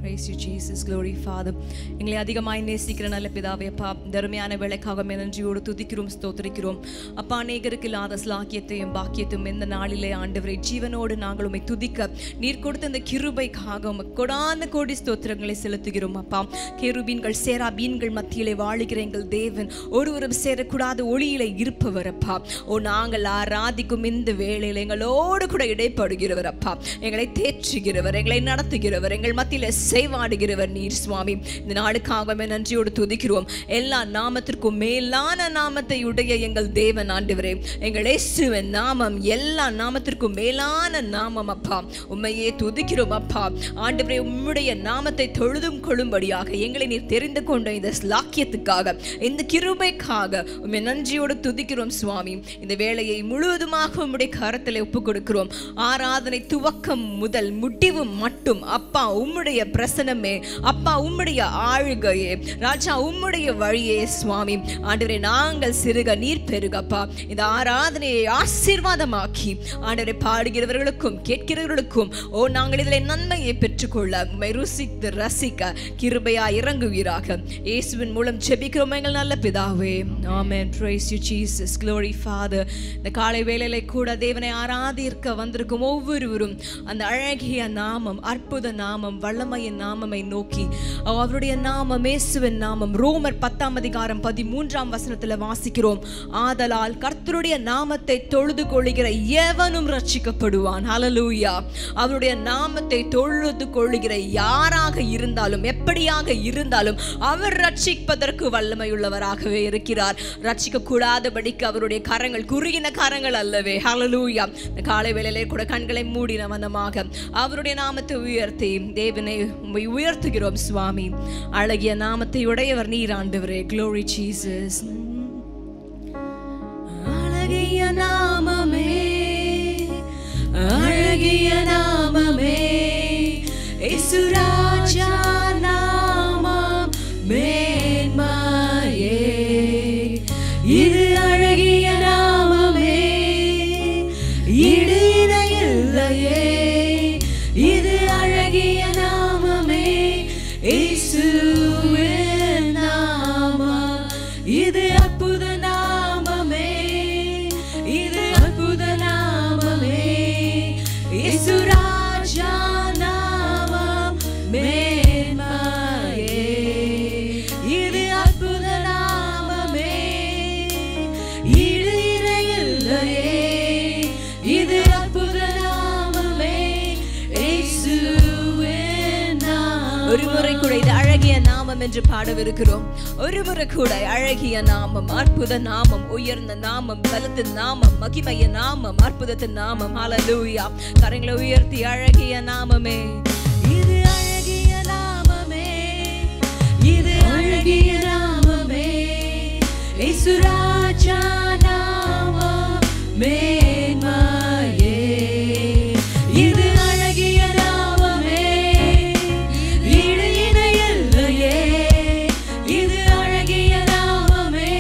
praise you Jesus glory father எங்களை அதிகமாய் நேசிக்கிற நல்ல பிதாவே அப்பா தருமையான வேலைக்காக நன்றியோடு துதிக்கிறோம் ஸ்தோத்திரிக்கிறோம் அப்பா அநேகருக்கு இல்லாத ஸ்லாக்கியத்தையும் பாக்கியத்தையும் இந்த நாளிலே ஆண்டவரை ஜீவனோடு நாங்கள் உம்மை துதிக்க நீர் கொடுத்த இந்த கிருபைக்காக உமக்கு கொடான கோடி ஸ்தோத்திரங்களை செலுத்துகிறோம் அப்பா கேருபீன்கள் சேராபீன்கள் மத்தியிலே வாழுகிற எங்கள் தேவன் ஒருவரும் சேரக்கூடாத ஒளியிலே இருப்பவர் அப்பா ஓ நாங்கள் ஆராதிக்கும் இந்த வேளையில் எங்களோடு கூட இடைப்படுகிறவர் அப்பா எங்களை தேற்றுகிறவர் எங்களை நடத்துகிறவர் எங்கள் மத்தியில் செய்வாடுகிறவர் நீர் சுவாமி இந்த நாளுக்காக உம்மை நன்றியோடு துதிக்கிறோம் எல்லா நாமத்திற்கும் மேலான நாமத்தை உடைய எங்கள் தேவன் ஆண்டவரே எங்கள் இயேசுவின் நாமம் எல்லா நாமத்திற்கும் மேலான நாமம் அப்பா உண்மையே துதிக்கிறோம் அப்பா ஆண்டவரே உம்முடைய நாமத்தை தொழுதும் கொள்ளும்படியாக எங்களை நீர் தெரிந்து கொண்ட இந்த ஸ்லாக்கியத்துக்காக இந்த கிருபைக்காக உண்மை நன்றியோடு துதிக்கிறோம் சுவாமி இந்த வேலையை முழுவதுமாக உம்முடைய கரத்தில் ஒப்புக் கொடுக்கிறோம் ஆராதனை துவக்கம் முதல் முடிவு மட்டும் அப்பா உம்முடைய பிரசனமே அப்பா உம்முடைய ஆளுகையே ராஜா உம்முடைய வழியே சுவாமி ஆண்டவரே நாங்கள் சிறுக நீர் பெருகப்பா இந்த ஆராதனையை ஆசீர்வாதமாக்கி ஆண்டவரை பாடுகிறவர்களுக்கும் கேட்கிறவர்களுக்கும் ஓ நாங்கள் இதில் நன்மையை பெற்றுக்கொள்ள உம்மை ருசித்து ரசிக்க கிருபையா இறங்குவீராக இயேசுவின் மூலம் ஜெபிக்கிறோம் எங்கள் நல்ல பிதாவே ஆமென் praise you Jesus glory father இந்த காலை வேளையில கூட தேவனை ஆராதிக்க வந்திருக்கும் ஒவ்வொருவரும் அந்த அழகிய நாமம் அற்புத நாமம் வல்லமையின் நாமமை நோக்கி அவருடைய நாமம் இயேசுவின் நாமம் ரோமர் பத்தாம் அதிகாரம் பதிமூன்றாம் வசனத்துல வாசிக்கிறோம் ஆதலால் கர்த்தருடைய நாமத்தை தொழுது கொள்ளுகிற எவனும் ரட்சிக்கப்படுவான் ஹalleluya அவருடைய நாமத்தை தொழுது கொள்ளுகிற யாராக இருந்தாலும் எப்படியாக இருந்தாலும் அவர் ரட்சிப்பதற்கு வல்லமையுள்ளவராகவே இருக்கிறார் ரட்சிக்க கூடாதபடிக்கு அவருடைய கரங்கள் குறுகின கரங்கள் அல்லவே ஹalleluya இந்த காலை வேளையிலே கூட கண்களை மூடின வண்ணமாக அவருடைய நாமத்தை உயர்த்தி தேவனை உம்மை உயர்த்துகிறோம் சுவாமி அழகிய நாமத்தை உடையவர் நீர் ஆண்டவரே glory jesus அழகிய நாமமே அழகிய நாமமே இசுராஜா நாமம் மேன்மையே இது அழகிய நாமமே இடு இணையில்லையே இது அழகிய நாமமே இயேசுவின் நாமம் இது அற்புத நாமமே இது அற்புத நாமமே இயேசுராஜா நாமம் மேன்மையே இது அற்புத நாமமே ஈடு இணையில்லையே இது அற்புத நாமமே இயேசுவின் நாமம். ஒரு முறை கூட இது அழகிய நாமம் என்று பாடவிருக்கிறோம் ஒரு முறை கூட அழகிய நாமம் அற்புத நாமம் உயர்ந்த நாமம் பலத்தின் நாமம் மகிமைய நாமம் அற்புதத்தின் நாமம் ஹalleluya கரங்களை உயர்த்தி அழகிய நாமமே இது அழகிய நாமமே இது அழகிய நாமமே இசுராஜா நாமம் மேன்மையே இது அழகிய நாமமே ஈடு இணையில்லையே இது அழகிய நாமமே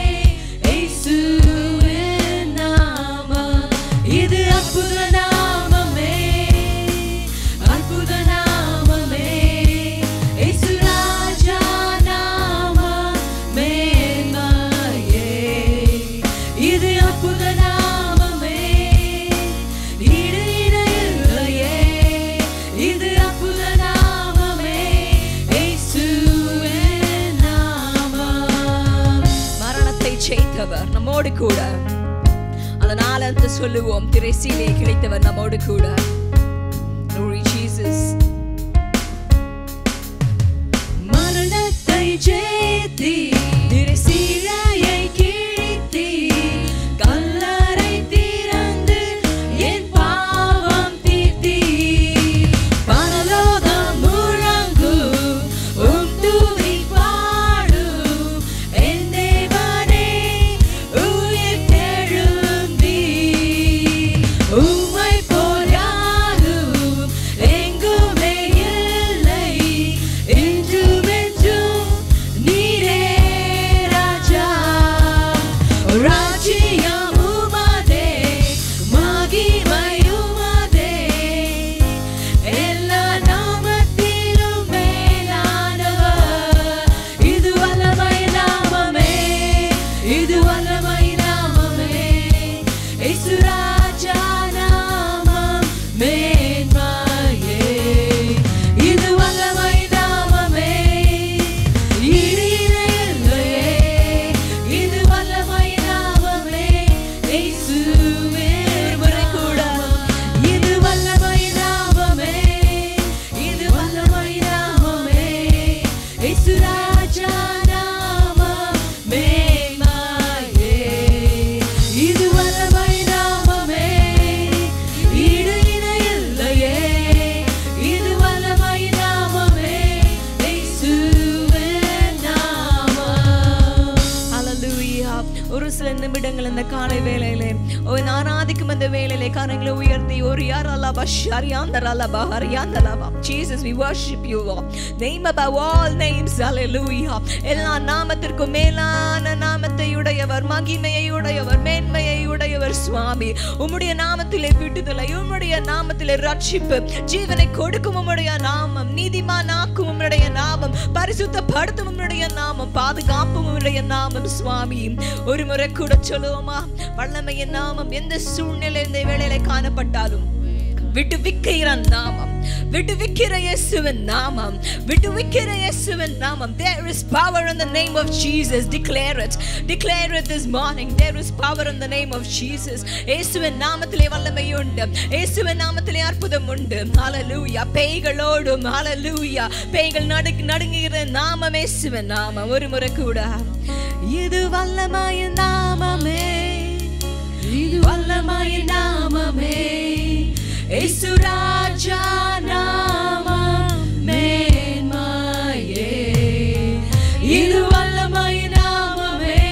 இயேசுவின் நாமம் இது அற்புத நாமமே அற்புத நாமமே இயேசுராஜா நாமம் மேன்மையே இது அற்புத நாமமே ஈடு இணையில்லையே இது அற்புத நாமமே இயேசுவின் நாமம் மரணத்தை ஜெயித்தவர் நம்மோடு கூட அதனால அந்த சொல்லுவோம் திரைசீலே கிடைத்தவர் நம்மோடு கூட Glory Jesus. மரணத்தை ஜெயித்தி திரைசீலையை கிழித்தி கல்லறை திறந்து என் பாவம் தீர்த்தி பரலோகம் முழங்கும் உம் துதி பாடும் என் தேவனே உயிர் தெழுந்தி உம்மை போல் யாரும் எங்குமே இல்லை என்றும் என்றும் நீரே ராஜா வல்லமை நாமமே இயேசு ராஜா நாமம் மேன்மையே இது வல்லமை நாமமே ஈடு இணையில்லையே இது வல்லமை நாமமே இயேசுவே முறை கூட இது வல்லமை நாமமே இது வல்லமை நாமமே இயேசு ராஜா நாமம் மேன்மையே இது வல்லமை நாமமே ஈடு இணையில்லையே இது வல்லமை நாமமே இயேசுவே நாமம் Hallelujah. ஒரு சில நிமிடங்கள் இந்த காலை வேளையிலே ஓ நான் ஆராதிக்கும் இந்த வேளையிலே கரங்களை உயர்த்தி ஒரு யார் அல்லாபா ஷரியாந்தர் அல்லாபா ஹரியாந்தலாபா Jesus we worship you Lord name above all names hallelujah எல்லா நாமத்திற்கும் மேலான நாமத்தை உடையவர் மகிமையை உடையவர் மேன்மையை உடையவர் சுவாமி உம்முடைய நாமத்திலே விடுதலை உம்முடைய நாமத்திலே ரட்சிப்பு ஜீவனை கொடுக்கும் உம்முடைய நாமம் நீதிமானாக்கும் உம்முடைய நாமம் பரிசுத்தப்படுத்தும் உம்முடைய நாமம் பாதுகாப்பும் உம்முடைய நாமம் சுவாமி ஒரு முறை கூட சொல்லுவோமா வல்லமையின் நாமம் எந்த சூழ்நிலை இந்த வேளையில காணப்பட்டாலும் விடுவிக்கிற நாமம் விடுவிக்கிற இயேசுவின் நாமம் விடுவிக்கிற இயேசுவின் நாமம் there is power in the name of Jesus declare it declare it this morning there is power in the name of Jesus இயேசுவின் நாமத்திலே வல்லமை உண்டு இயேசுவின் நாமத்திலே அற்புதம் உண்டு ஹalleluya பேய்களோடும் ஹalleluya பேய்கள் நடுங்க நடுங்குகிற நாமம் இயேசுவின் நாமம் ஒரு முறை கூட இது வல்லமையின் நாமமே இது வல்லமை நாமமே இயேசு ராஜா நாமம் மேன்மையே இது வல்லமை நாமமே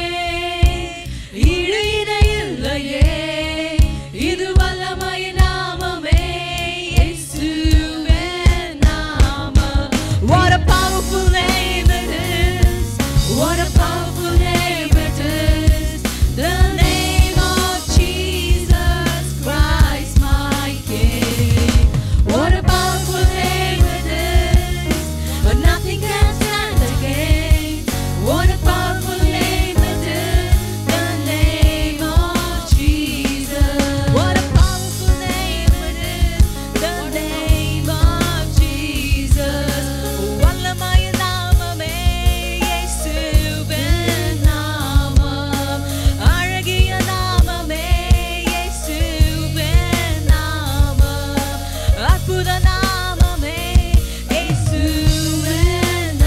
ஈடு இணையில்லையே இது வல்லமை நாமமே இயேசுவே நாமம் What a powerful name it is What a powerful name it is The name of Jesus Christ my King What a powerful name it is But nothing can stand against What a powerful name it is The name of Jesus What a powerful name it is The name of Jesus வல்லமை நாமமே இயேசுவின் நாமம் அழகிய நாமமே இயேசுவின் நாமம் அற்புத நாமமே இயேசுவின்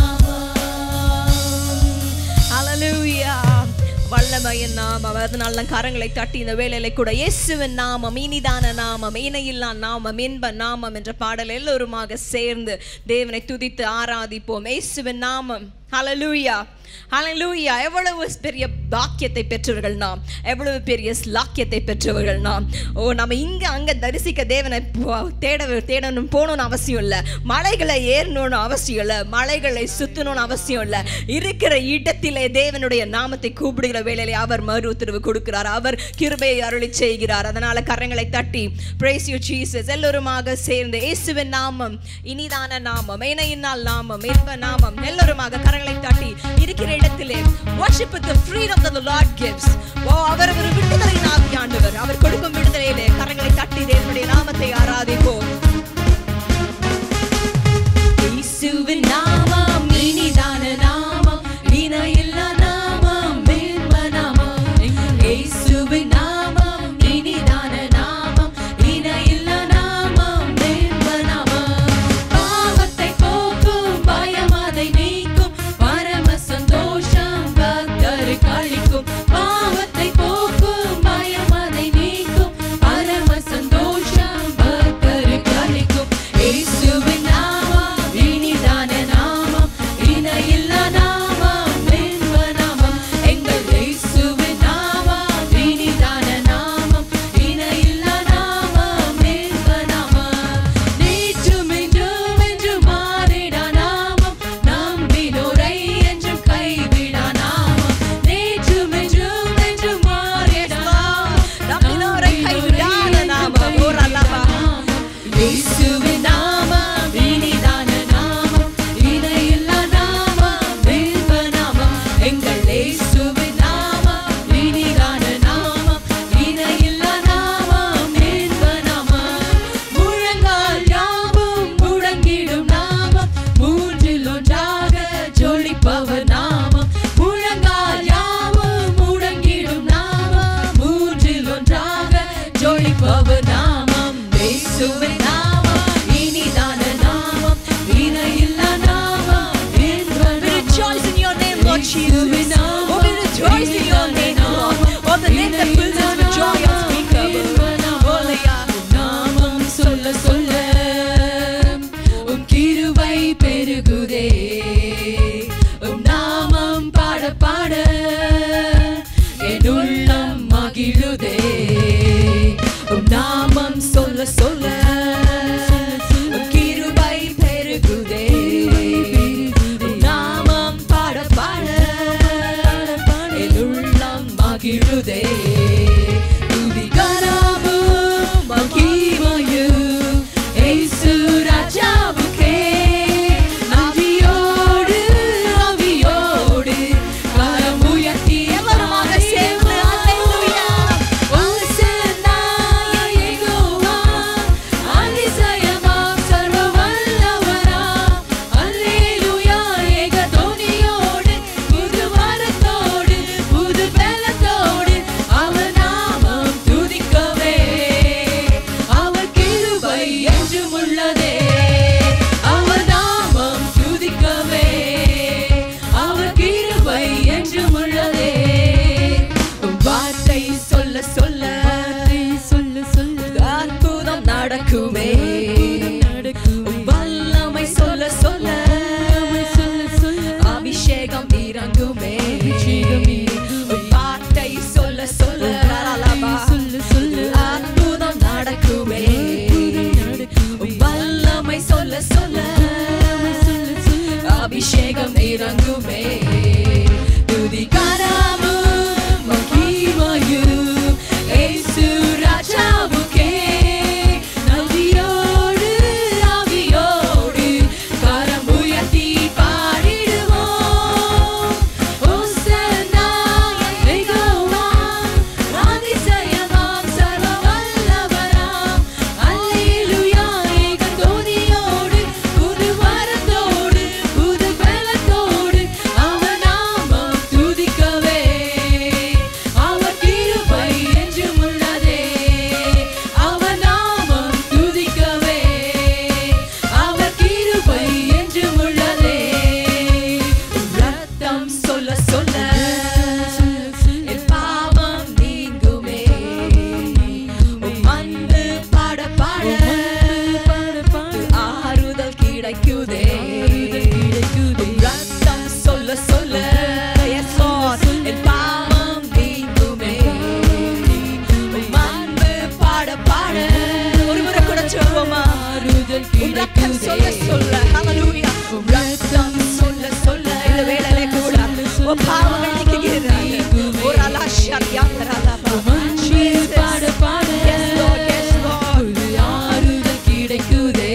நாமம் Hallelujah. வல்லமையின் நாமம் அதனால நான் கரங்களை தட்டி இந்த வேளையில கூட இயேசுவின் நாமம் இனிதான நாமம் இணையில்லா நாமம் இன்ப நாமம் என்ற பாடல் எல்லோருமாக சேர்ந்து தேவனை துதித்து ஆராதிப்போம் இயேசுவின் நாமம் ஹalleluya ஹalleluya எவ்வளவு பெரிய பாக்கியத்தை பெற்றவர்கள் நாம் எவ்வளவு பெரிய ஸ்லாக்கியத்தை பெற்றவர்கள் நாம் ஓ நம்ம இங்க அங்க தரிசிக்க தேவனை போ- தேட தேடணும் போகணும்னு அவசியம் இல்லை மலைகளை ஏறணும்னு அவசியம் இல்லை மலைகளை சுத்தணும்னு அவசியம் இல்லை இருக்கிற இடத்திலே தேவனுடைய நாமத்தை கூப்பிடுகிற வேளையிலே அவர் மறு உத்தரவு கொடுக்கிறார் அவர் கிருபையை அருளி செய்கிறார் அதனால கரங்களை தட்டி praise you Jesus எல்லோருமாக சேர்ந்து இயேசுவின் நாமம் இனிதான நாமம் இணையினால் நாமம் இன்ப நாமம் எல்லோருமாக கரங்களை தட்டி இருக்கிற இடத்திலே worship with the freedom that the Lord gives ஓ அவர் ஒரு விடுதலை ஆவியாண்டவர் அவர் கொடுக்கும் விடுதலையிலே கரங்களை தட்டி தேவனுடைய நாமத்தை ஆராதிப்போம் இயேசுவின் நாமம் இனிதான நாமம் இணையில்லா நாமம் மேன்ம நாமம் இயேசுவின் நாமம் இனிதான நாமம் இணையில்லா நாமம் மேன்ம நாமம் பாவத்தை போக்கும் பயம் அதை நீக்கும் பரம சந்தோஷம் பக்தருக்கு அளிக்கும் பாவத்தை போக்கும் மகிழுதே உம் நாமம் சொல்ல சொல்ல உம் கிருபை பெருகுதே உம் நாமம் பாட பாட என் உள்ளம் மகிழுதே துதிகரமும் மகிமையும் இயேசு ராஜாவுக்கே நன்றியோடு ஆவியோடு கரம் உயர்த்தி எல்லாருமாக சேர்ந்து அல்லேலூயா ஓசன்னா யெகோவா அதிசயமா சர்வ வல்லவரா அல்லேலூயா ஏகதோனியோடு புது வரத்தோடு புது பலத்தோடு அவர் நாமம் துதிக்கவே அவர் கிருபை என்றும் உள்ளதே அவர் நாமம் துதிக்கவே அவர் கிருபை என்றும் உள்ளதே உம் வார்த்தை சொல்ல சொல்ல சொல்ல சொல்ல அற்புதம் நடக்குமே உம் வல்லமை சொல்ல சொல்ல அபிஷேகம் இறங்குமே உம் வார்த்தை சொல்ல சொல்ல லலலபா. அற்புதம் நடக்குமே உம் வல்லமை சொல்ல சொல்ல அபிஷேகம் இறங்குமே துதிகரமும் மகிமையும் இயேசு ராஜாவுக்கே நன்றியோடு ஆவியோடு கரம் உயர்த்தி பாடிடுவோம் ஓசன்னா யெகோவா அதிசயமாம் சர்வ வல்லவராம் அல்லேலூயா ஏகதோனியோடு புது வரத்தோடு புது பலத்தோடு அவர் நாமம் துதிக்கவே அவர் கிருபை என்றும் உள்ளதே அவர் நாமம் துதிக்கவே அவர் கிருபை என்றும் உள்ளதே ரத்தம் சொல்ல சொல்ல என் பாவம் நீங்குமே உம் அன்பு பாட பாட ஆறுதல் கிடைக்குதே உம் ரத்தம் சொல்ல சொல்ல Yes, Lord. என் பாவம் நீங்குமே உம் அன்பு பாட பாட ஒரு முறை கூட சொல்வோமா உம் ரத்தம் சொல்ல சொல்ல Hallelujah. உம் ரத்தம் சொல்ல சொல்ல இந்த வேளையிலே கூட உன் பாவங்கள் நீக்குகிறார் ஒரு அலாஷர் யாத்திராலாபா பாட பாட Yes, Lord. Yes, Lord. ஆறுதல் கிடைக்குதே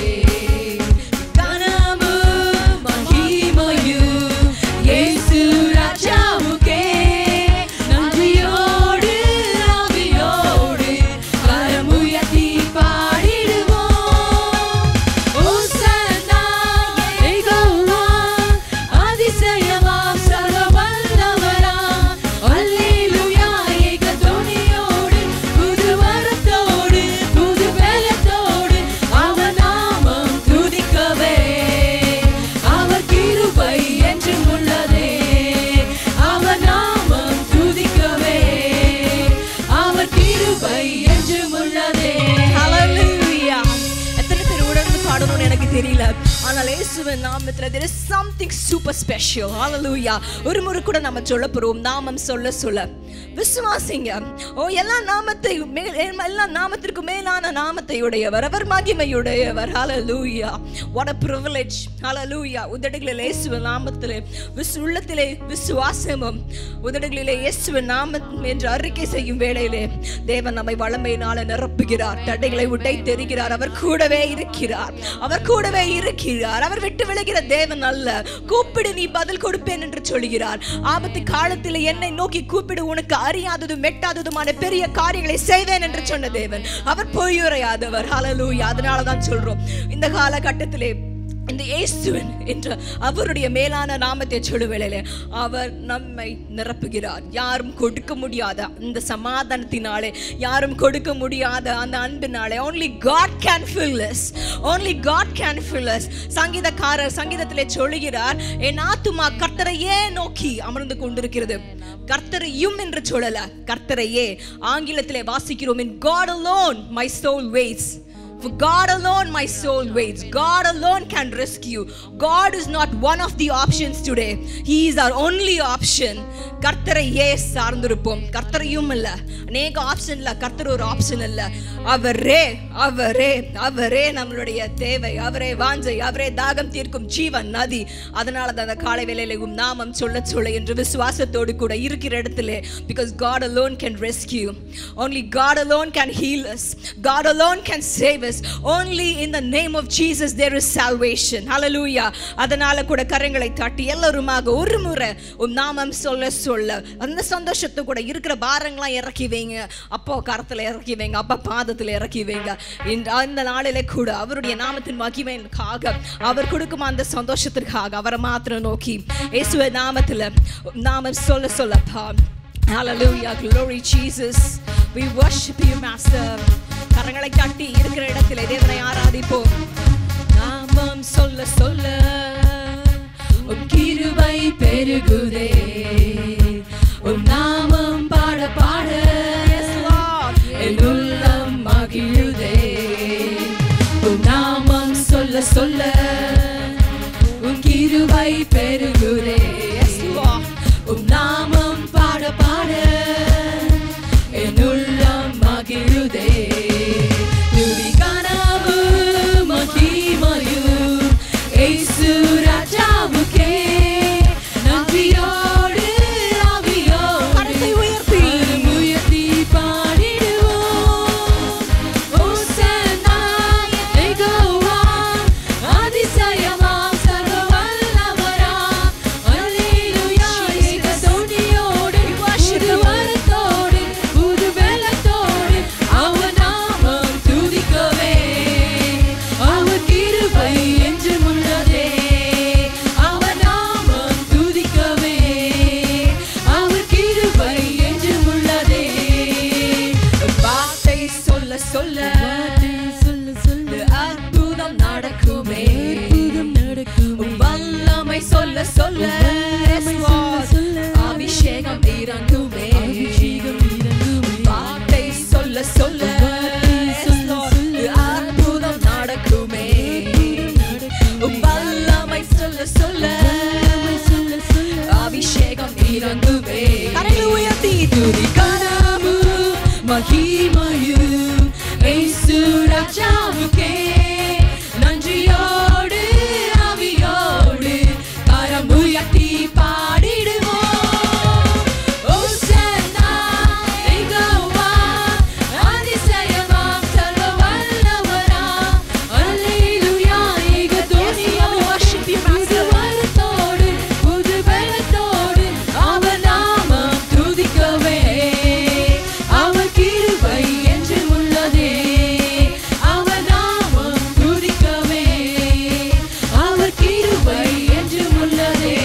கனமும் மகிமையும் இயேசு ராஜாவுக்கே நன்றியோடு ஆவியோடு கரம் உயர்த்தி பாடிடுவோம் ஓசன்னா யெகோவா அதிசயமாம் சர்வ வல்லவராம் அல்லேலூயா ஏகதோனியோடு புது வரத்தோடு புது பலத்தோடு அவர் நாமம் துதிக்கவே அவர் கிருபை என்றும் உள்ளதே அவர் நாமம் துதிக்கவே அவர் கிருபை என்றும் உள்ளதே Hallelujah. எத்தனை பேர் உணர்ந்து பாடணும்னு எனக்கு தெரியல ஆனால் இயேசுவின் நாமத்துல there is something super special hallelujah ஒரு முறை கூட நம்ம சொல்ல போறோம் நாமம் சொல்ல சொல்ல விசுவாசிங்க ஓ எல்லா நாமத்தை மேல் எல்லா நாமத்திற்கு மேலான நாமத்தை உடையவர் அவர் மகிமையுடையவர் hallelujah what a privilege hallelujah உதடுகளில் இயேசுவின் நாமத்திலே விசு உள்ளத்திலே விசுவாசமும் உதடுகளிலே இயேசுவின் நாமம் என்று அறிக்கை செய்யும் வேளையிலே தேவன் நம்மை வளமையினால நிரப்புகிறார் தடைகளை உடை தெரிகிறார் அவர் கூடவே இருக்கிறார் அவர் கூடவே இருக்கிறார் அவர் விட்டு விலகிற தேவன் அல்ல கூப்பிடு நீ பதில் கொடுப்பேன் என்று சொல்கிறார் ஆபத்து காலத்தில் என்னை நோக்கி கூப்பிடு உனக்கு அறியாததும் மெட்டாததுமான பெரிய காரியங்களை செய்வேன் என்று சொன்ன தேவன் அவர் பொய்யுரையாதவர் ஹalleluya அதனால தான் சொல்றோம் இந்த காலகட்டத்திலே இந்த இயேசுவன் என்ற அவருடைய மேலான நாமத்தை சொல்லுவேளையிலே அவர் நம்மை நிரப்புகிறார் யாரும் கொடுக்க முடியாத இந்த சமாதானத்தினாலே யாரும் கொடுக்க முடியாத அந்த அன்பினாலே only God can fill us only God can fill us சங்கீதக்காரர் சங்கீதத்திலே சொல்லுகிறார் என் ஆத்துமா கர்த்தரையே நோக்கி அமர்ந்து கொண்டிருக்கிறது கர்த்தரையும் என்று சொல்லல கர்த்தரையே ஆங்கிலத்திலே வாசிக்கிறோம் in God alone my soul waits For God alone my soul waits. God alone can rescue. God is not one of the options today. He is our only option. கர்த்தரையே சார்ந்திருப்போம் கர்த்தரையும் இல்ல அநேக ஆப்ஷன் இல்ல கர்த்தர் ஒரு ஆப்ஷன் இல்ல அவரே அவரே அவரே நம்மளுடைய தேவை அவரே வாஞ்சை அவரே தாகம் தீர்க்கும் ஜீவன் நதி அதனால தான் அந்த காலை வேளையில உம் நாமம் சொல்ல சொல்ல என்று விசுவாசத்தோடு கூட இருக்கிற இடத்துல because God alone can rescue only God alone can heal us God alone can save us only in the name of Jesus there is salvation hallelujah அதனால கூட கரங்களை தட்டி எல்லாருமாக ஒரு முறை உம் நாமம் சொல்ல சொல்ல அந்த சந்தோஷத்தை கூட இருக்கிற பாரங்களாம் இறக்கி வைங்க அப்போ கரத்துல இறக்கி வைங்க அப்பா பாதத்துல இறக்கி வைங்க இந்த அந்த நாளிலே கூட அவருடைய நாமத்தின் மகிமைக்காக அவர் கொடுக்கும் அந்த சந்தோஷத்திற்காக அவரை மாத்திரம் நோக்கி இயேசுவ நாமத்துல நாமம் சொல்ல சொல்லப்பா Hallelujah glory Jesus we worship you master கரங்களை தட்டி இருக்கிற இடத்திலே தேவனை ஆராதிப்போம் நாமம் சொல்ல சொல்ல உம் கிருபை பெருகுதே உம் நாமம் பாட பாட Yes, Lord. என் உள்ளம் மகிழுதே உம் நாமம் சொல்ல சொல்ல உம் கிருபை பெருகுதே Yes, Lord. உம் நாமம் பாட பாட என் உள்ளம் மகிழுதே துதி கனவும் மகிமையும் இயேசு ராஜாவுக்கே நன்றியோடு ஆவியோடு கரத்தை உயர்த்தி. கரம் உயர்த்தி பாடிடுவோம் ஓசன்னா யெகோவா அதிசயமாம் சர்வ வல்லவராம் அல்லேலூயா ஏக துதியோடு புது வரத்தோடு புது வெள்ளத்தோடு அவர் நாமம் துதிக்கவே அவர் கிருபை என்றும் உள்ளதே அவர் நாமம் துதிக்கவே அவர் கிருபை என்றும் உள்ளதே வார்த்தை சொல்ல சொல்ல சொல்ல சொல்ல அற்புதம் நடக்குமே அற்புதம் நடக்கும் வல்லமை சொல்ல சொல்ல அபிஷேகம் இறங்குமே அபிஷேகம் இறங்குமே வார்த்தை சொல்ல சொல்ல அற்புதம் நடக்குமே வல்லமை சொல்ல சொல்ல அபிஷேகம் இறங்குமே கரங்களை உயர்த்தி. துதி கனவு மகிமையு இயேசு ராஜாவுக்கே நன்றியோடு ஆவியோடு கரம் உயர்த்தி பாடிடுவோம் ஓசன்னா யெகோவா அதிசயமாம் சர்வ வல்லவராம் அல்லேலூயா ஏக துதியோடு worship you, புது வரத்தோடு புது வெள்ளத்தோடு அவர் நாமம் துதிக்கவே அவர் கிருபை என்று உள்ளதே அவர் நாமம் துதிக்கவே அவர் கிருபை என்று உள்ளதே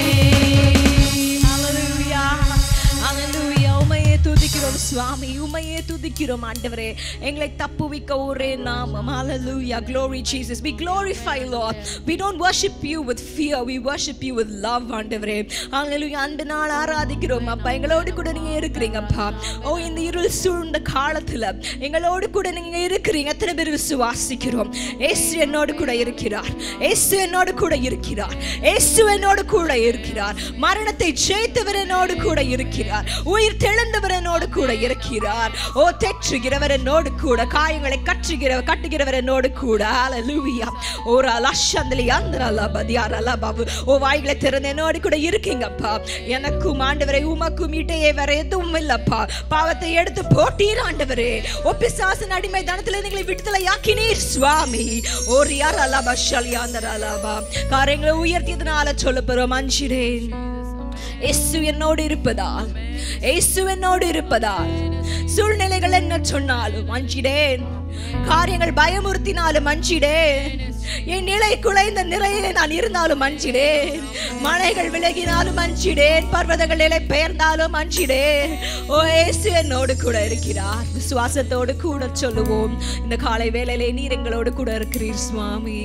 Hallelujah. Hallelujah. உம்மையே துதிக்கிறோம் சுவாமி உம்மையே துதிக்கிறோம் ஆண்டவரே எங்களை தப்புவிக்க ஒரே நாமம் Hallelujah. Glory Jesus. We glorify Lord. We don't worship you with fear. We worship you with love ஆண்டவரே Hallelujah. அன்பினால் ஆராதிக்கிறோம் அப்பா எங்களோடு கூட நீங்க இருக்கிறீங்கப்பா ஓ இந்த இருள் சூழ்ந்த காலத்துல எங்களோடு கூட நீங்க இருக்கிறீங்க எத்தனை பேர் விசுவாசிக்கிறோம் ஏசு என்னோடு கூட இருக்கிறார் ஏசு என்னோடு கூட இருக்கிறார் ஏசு என்னோடு கூட இருக்கிறார் மரணத்தை ஜெயித்தவர் என்னோடு கூட இருக்கிறார் உயிர் தெழுந்தவர் என்னோடு கூட இருக்கிறார் ஓ தெற்றுகிறவர் என்னோடு கூட காயங்களை கற்றுகிற கட்டுகிறவர் என்னோடு கூட ஹalleluya ஒரு அலஷந்தலி அந்தரலா பதியாரலா பாபு ஓ வாய்களை திறந்து என்னோடு கூட இருக்கீங்கப்பா எனக்கும் ஆண்டவரை உமக்கும் இடையே வேற எதுவும் இல்லப்பா பாவத்தை எடுத்து போட்டீர் ஆண்டவரே ஓ பிசாசின் அடிமை தனத்துல நீங்களை விடுதலையாக்கினீர் சுவாமி ஓ ரியார் அலாபா ஷலியாந்தர் அலாபா காரியங்களை உயர்த்தியதுனால சொல்ல போறோம் அஞ்சிடேன் இயேசு என்னோடு இருப்பதால் இயேசு என்னோடு இருப்பதால் சூழ்நிலைகள் என்ன சொன்னாலும் அஞ்சிடேன் காரியங்கள் பயமுறுத்தினாலும் அஞ்சிடேன் என் நிலை குலைந்த நிலையிலே நான் இருந்தாலும் அஞ்சிடேன் மலைகள் விலகினாலும் அஞ்சிடேன் பர்வதங்கள் நிலை பெயர்ந்தாலும் அஞ்சிடேன் ஓ இயேசு என்னோடு கூட இருக்கிறார் விசுவாசத்தோடு கூட சொல்லுவோம் இந்த காலை வேளையிலே நீர் எங்களோடு கூட இருக்கிறீர் சுவாமி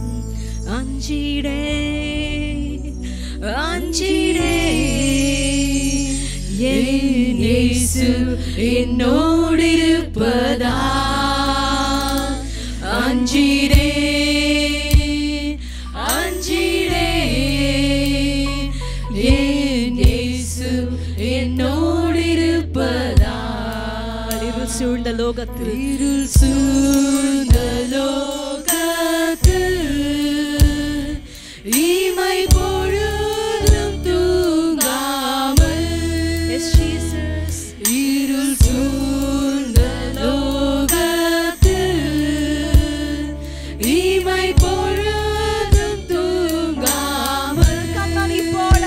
அஞ்சிடே அஞ்சிடே என் இயேசு என்னோடு இருப்பதா அஞ்சிரே அஞ்சிரே என் இயேசு என்னோடு இருப்பதால் இருள் சூழ்ந்த லோகத்தில் இருள் சூழ்ந்த லோகத்தில் இமை பொழுதும் தூங்காமல் Yes, Jesus. இருள் சூழ்ந்த லோகத்தில் இமை பொழுதும் தூங்காமல் கண்ணாடி போல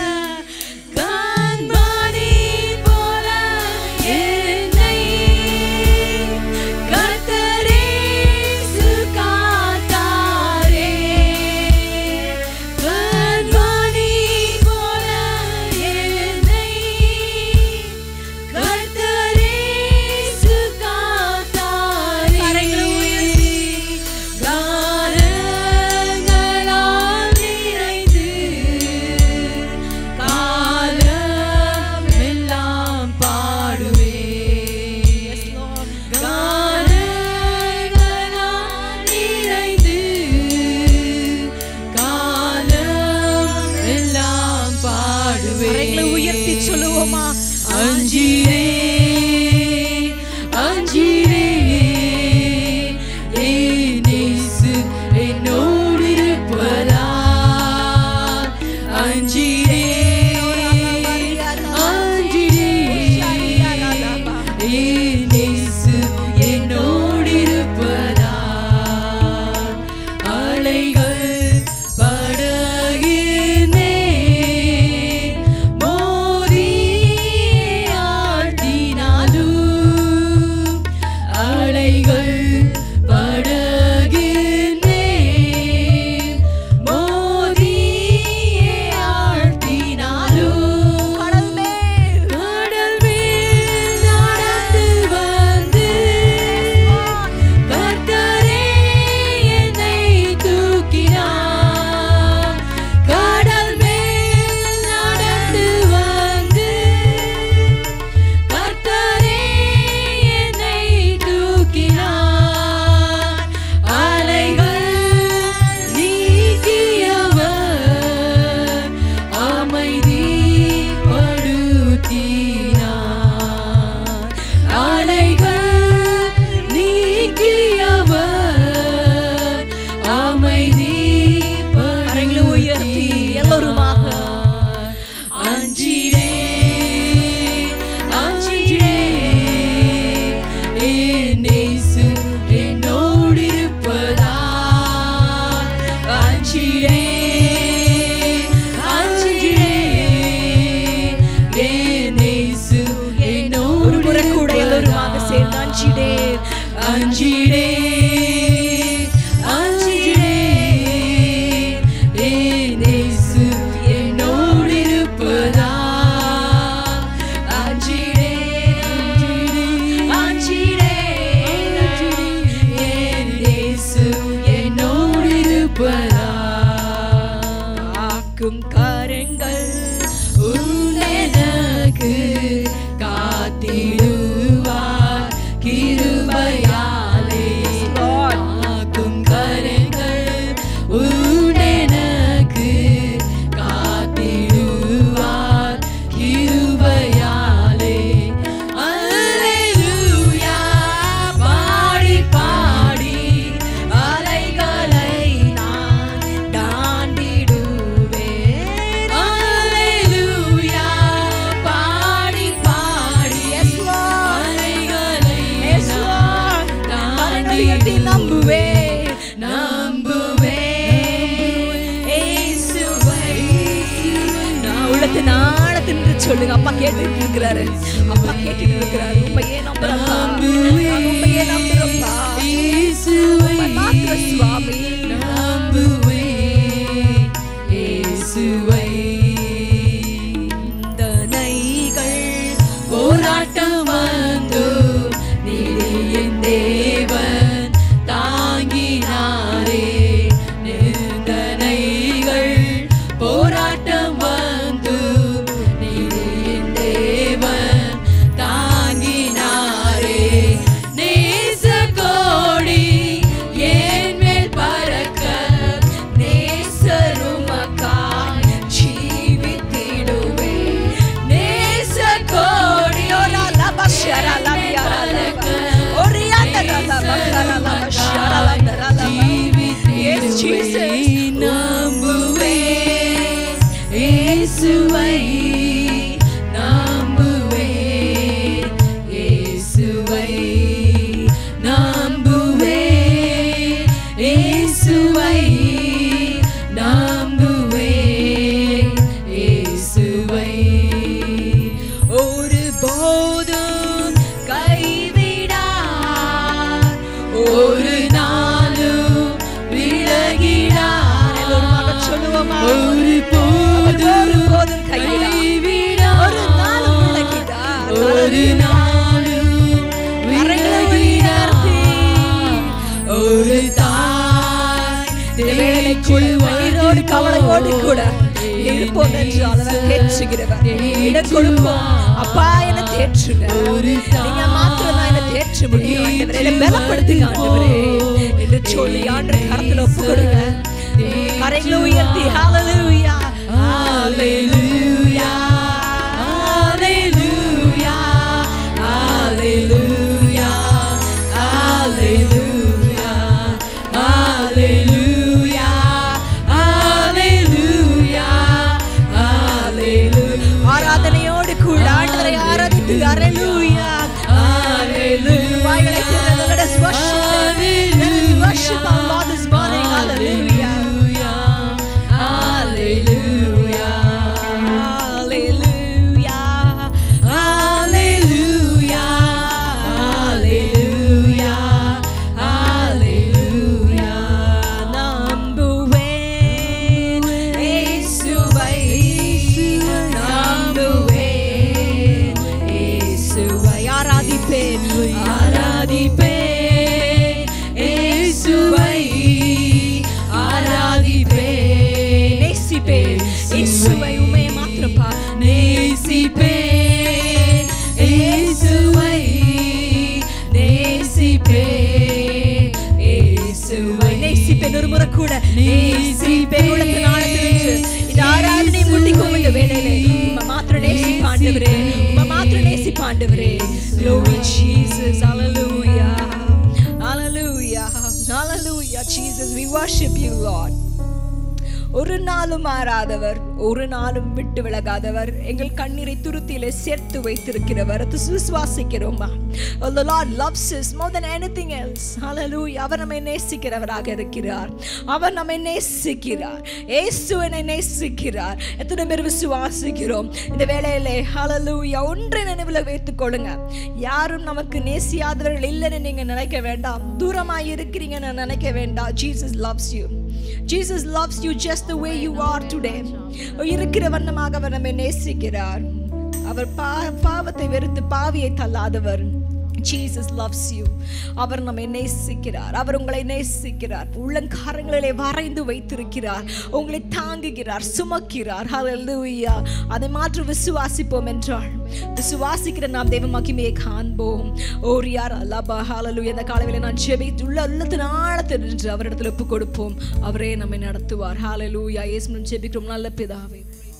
கண்மணி போல என்னை கர்த்தரேசு காத்தாரே. கண்மணி போல என்னை கர்த்தரேசு காத்தாரே. காரங்களால் நிறைந்து காலமெல்லாம் பாடுவேன். காலங்களால் நிறைந்து காலமெல்லாம் பாடுவேன். கரங்களை உயர்த்தி சொல்லுவோமா அஞ்சிரே அஞ்சிரே என் இயேசு என்னோடு இருப்பதால் அஞ்சிரே அஞ்சிரே என் இயேசு என்னோடு இருப்பதால் அலைகள் படகினே மோதி ஆழ்த்தினாலும் அலைகள் படகினே மோதி ஆழ்த்தினாலும் கடல் மேல் கடல் மேல் நடந்து வந்து கர்த்தரே என்னை தூக்கினார் கடல் மேல் நடந்து வந்து கர்த்தரே என்னை தூக்கினார் அலைகள் நீக்கியவர் அமைதிப்படுத்தினார் அலைகள் நீக்கியவர் அமைதி கரங்களை உயர்த்தி எல்லோருமாக. அஞ்சிரே அஞ்சிரே என் இயேசு என்னோடு இருப்பதால் அஞ்சிரே அஞ்சிரே என் இயேசு என்னோடு ஒரு முறை கூட எல்லோருமாக சேர்ந்து அஞ்சிடே அஞ்சிடே அஞ்சிடே என் இயேசு என்னோடு இருப்பதால் அஞ்சிடே அஞ்சிடே என் இயேசு என்னோடு இருப்பதால் காக்கும் கரங்கள் உன்னெனக்கு காத்திடுவார் கிருபையாலே காக்கும் கரங்கள் உன்னெனக்கு காத்திடுவார் கிருபையாலே அல்லேலூயா பாடி பாடி அலைகளை நான் தாண்டிடுவேன் அல்லேலூயா பாடி பாடி அலைகளை நான் கரங்களை உயர்த்தி நம்புவேன் நம்புவேன் இயேசுவை நான் உள்ளத்து நாளத்து நின்று சொல்லுங்க அப்பா கேட்டுட்டு இருக்கிறாரு அப்பா கேட்டுட்டு இருக்கிறாரு உண்மையே நம்புறப்பா நான் உண்மையே நம்புறப்பா இயேசுவை உம்மை மாத்திர சுவாமி நம்புவேன் இயேசுவை தனைகள் போராட்டம் வந்து நீதி என் தேவன் தாங்கினாரே நிந்தனைகள் போராட்டம் வந்து நீதி என் தேவன் தாங்கினாரே கவலையோடு கூட இருப்போம் என்றால் அவர் தேற்றுகிறவர் இடம் கொடுப்போம் அப்பா என தேற்றுங்க நீங்க மாத்திரம் தான் என்ன தேற்ற முடியும் ஆண்டவரே என்னை பலப்படுத்துங்க ஆண்டவரே என்று சொல்லி ஆண்டு கரத்துல ஒப்பு கொடுங்க கரைகளை உயர்த்தி ஹalleluya Hallelujah. Hallelujah. Hallelujah. Hallelujah. Hallelujah. Hallelujah. Hallelujah. ஆராதனையோடு கூட ஆண்டவரை ஆராதித்து ஹalleluya Hallelujah. வாய்களை திறந்து let us worship him. Let us worship our Lord this morning hallelujah Hallelujah. hallelujah Hallelujah. Hallelujah. Hallelujah. நம்புவேன் இயேசுவை நம்புவேன் இயேசுவை ஆராதிப்பேன் ஆராதிப்பேன் இயேசுவை ஆராதிப்பேன் நேசிப்பேன் இயேசுவை உம்மை மாத்திரம் பா நேசிப்பேன் இயேசுவை நேசிப்பேன் இயேசுவை நேசிப்பேன் ஒரு முறை கூட நேசிப்பேன் உள்ளத்தின் ஆழத்திலிருந்து இந்த ஆராதனை முடிக்கும் இந்த வேளையிலே உம்மை மாத்திரம் நேசிப்பாண்டவரே உம்மை மாத்திரம் நேசிப்பாண்டவரே glory jesus hallelujah hallelujah hallelujah jesus we worship you lord ஒரு நாளும் மாறாதவர் ஒரு நாளும் விட்டு விலகாதவர் எங்கள் கண்ணீரை துருத்தியிலே சேர்த்து வைத்திருக்கிறவர் அது விசுவாசிக்கிறோமா Oh, the Lord loves us more than anything else. Hallelujah. அவர் நம்மை நேசிக்கிறவராக இருக்கிறார் அவர் நம்மை நேசிக்கிறார் இயேசு என்னை நேசிக்கிறார் எத்தனை பேர் விசுவாசிக்கிறோம் இந்த வேளையிலே ஹalleluya ஒன்றை நினைவில் வைத்துக் கொள்ளுங்க யாரும் நமக்கு நேசியாதவர்கள் இல்லைன்னு நீங்க நினைக்க வேண்டாம் தூரமாய் இருக்கிறீங்கன்னு நினைக்க வேண்டாம் Jesus loves you Jesus loves you just the way you are today. இருக்கிற வண்ணமாக அவர் நம்மை நேசிக்கிறார் அவர் பா பாவத்தை வெறுத்து பாவியை தள்ளாதவர் Jesus loves you அவர் நம்மை நேசிக்கிறார் அவர் உங்களை நேசிக்கிறார் உள்ளங்காரங்களிலே வரைந்து வைத்திருக்கிறார் உங்களை தாங்குகிறார் சுமக்கிறார் ஹalleluya அதை மாற்று விசுவாசிப்போம் என்றால் விசுவாசிக்கிற நாம் தெய்வ மகிமையை காண்போம் ஓரியார் அல்லாபா ஹalleluya இந்த காலவேளை நான் ஜெபித்து உள்ள உள்ளத்தின் ஆழத்தில் நின்று அவரிடத்தில் ஒப்பு கொடுப்போம் அவரே நம்மை நடத்துவார் ஹalleluya இயேசுவின் ஜெபிக்கிறோம் நல்ல பிதாவே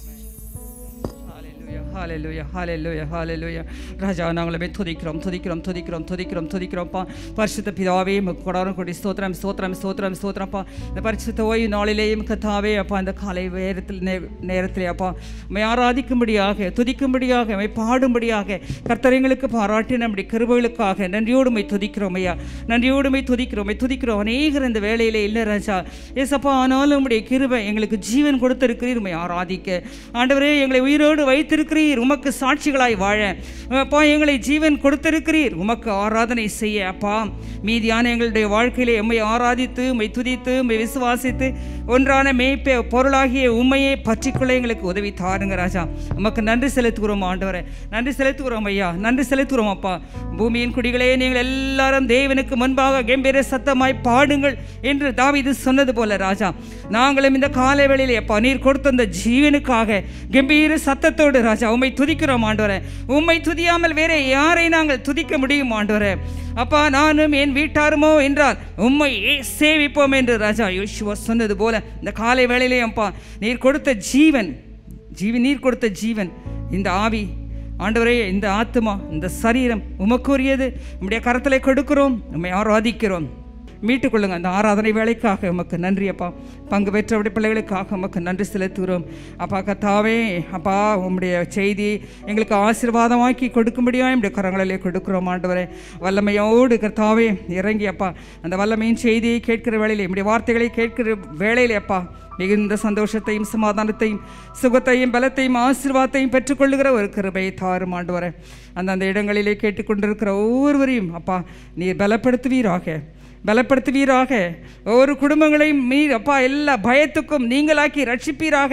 ஹalleluya ஹalleluya ஹalleluya ராஜா நாங்களுமே துதிக்கிறோம் துதிக்கிறோம் துதிக்கிறோம் துதிக்கிறோம் துதிக்கிறோம்ப்பா பரிசுத்த பிதாவே உமக்கு கொடாரம் கொடி ஸ்தோத்திரம் ஸ்தோத்திரம் ஸ்தோத்திரம் ஸ்தோத்திரம்ப்பா இந்த பரிசுத்த ஓய்வு நாளிலேயும் கத்தாவே அப்பா இந்த காலை நேரத்தில் நே- நேரத்திலே அப்பா உம்மை ஆராதிக்கும்படியாக துதிக்கும்படியாக உம்மை பாடும்படியாக கர்த்தரைங்களுக்கு பாராட்டி நம்முடைய கிருபைகளுக்காக நன்றியோடுமை துதிக்கிறோம் ஐயா நன்றியோடுமை துதிக்கிறோம் உம்மை துதிக்கிறோம் அநேகர் இந்த வேலையிலே இல்லை ராஜா ஏசப்பா ஆனாலும் உம்முடைய கிருபை எங்களுக்கு ஜீவன் கொடுத்திருக்கிறீர் உம்மை ஆராதிக்க ஆண்டவரே எங்களை உயிரோடு வைத்திருக்கிறீர் உமக்கு சாட்சிகளாய் வாழ அப்பா எங்களை ஜீவன் கொடுத்திருக்கிறீர் உமக்கு ஆராதனை செய்ய அப்பா மீதியான எங்களுடைய வாழ்க்கையிலே உம்மை ஆராதித்து உம்மை துதித்து உம்மை விசுவாசித்து ஒன்றான மேய்ப்ப பொருளாகிய உண்மையை பற்றிக்கொள்ள எங்களுக்கு உதவி தாருங்க ராஜா உமக்கு நன்றி செலுத்துகிறோம் ஆண்டவரே நன்றி செலுத்துகிறோம் ஐயா நன்றி செலுத்துகிறோம் அப்பா பூமியின் குடிகளே நீங்கள் எல்லாரும் தேவனுக்கு முன்பாக கம்பீர சத்தமாய் பாடுங்கள் என்று தாவீது சொன்னது போல ராஜா நாங்களும் இந்த காலை வேளையிலே அப்பா நீர் கொடுத்த அந்த ஜீவனுக்காக கம்பீர சத்தத்தோடு ராஜா உம்மை துதிக்கிறோம் ஆண்டவரே உம்மை துதியாமல் வேற யாரை நாங்கள் துதிக்க முடியும் ஆண்டவரே அப்பா நானும் என் வீட்டாருமோ என்றால் உம்மை சேவிப்போம் என்று ராஜா யோசுவா சொன்னது போல இந்த காலை வேளையிலே அப்பா நீர் கொடுத்த ஜீவன் ஜீவன் நீர் கொடுத்த ஜீவன் இந்த ஆவி ஆண்டவரே இந்த ஆத்மா இந்த சரீரம் உமக்குரியது உம்முடைய கரத்திலே கொடுக்கிறோம் உம்மை ஆராதிக்கிறோம் மீட்டுக் கொள்ளுங்க அந்த ஆராதனை வேலைக்காக உமக்கு நன்றி அப்பா பங்கு பெற்றவுடைய பிள்ளைகளுக்காக உமக்கு நன்றி செலுத்துகிறோம் அப்பா கத்தாவே அப்பா உம்முடைய செய்தி எங்களுக்கு ஆசீர்வாதமாக்கி கொடுக்கும்படியாக நம்முடைய கரங்களிலே கொடுக்கிறோம் ஆண்டவரே வல்லமையோடு கர்த்தாவே இறங்கி அப்பா அந்த வல்லமையின் செய்தியை கேட்கிற வேளையிலே நம்முடைய வார்த்தைகளை கேட்கிற வேளையிலே அப்பா மிகுந்த சந்தோஷத்தையும் சமாதானத்தையும் சுகத்தையும் பலத்தையும் ஆசீர்வாதத்தையும் பெற்றுக்கொள்ளுகிற ஒரு கிருபையை தாரும் ஆண்டவரே அந்தந்த இடங்களிலே கேட்டுக்கொண்டிருக்கிற ஒவ்வொருவரையும் அப்பா நீர் பலப்படுத்துவீராக பலப்படுத்துவீராக ஒவ்வொரு குடும்பங்களையும் மீர் அப்பா எல்லா பயத்துக்கும் நீங்களாக்கி ரட்சிப்பீராக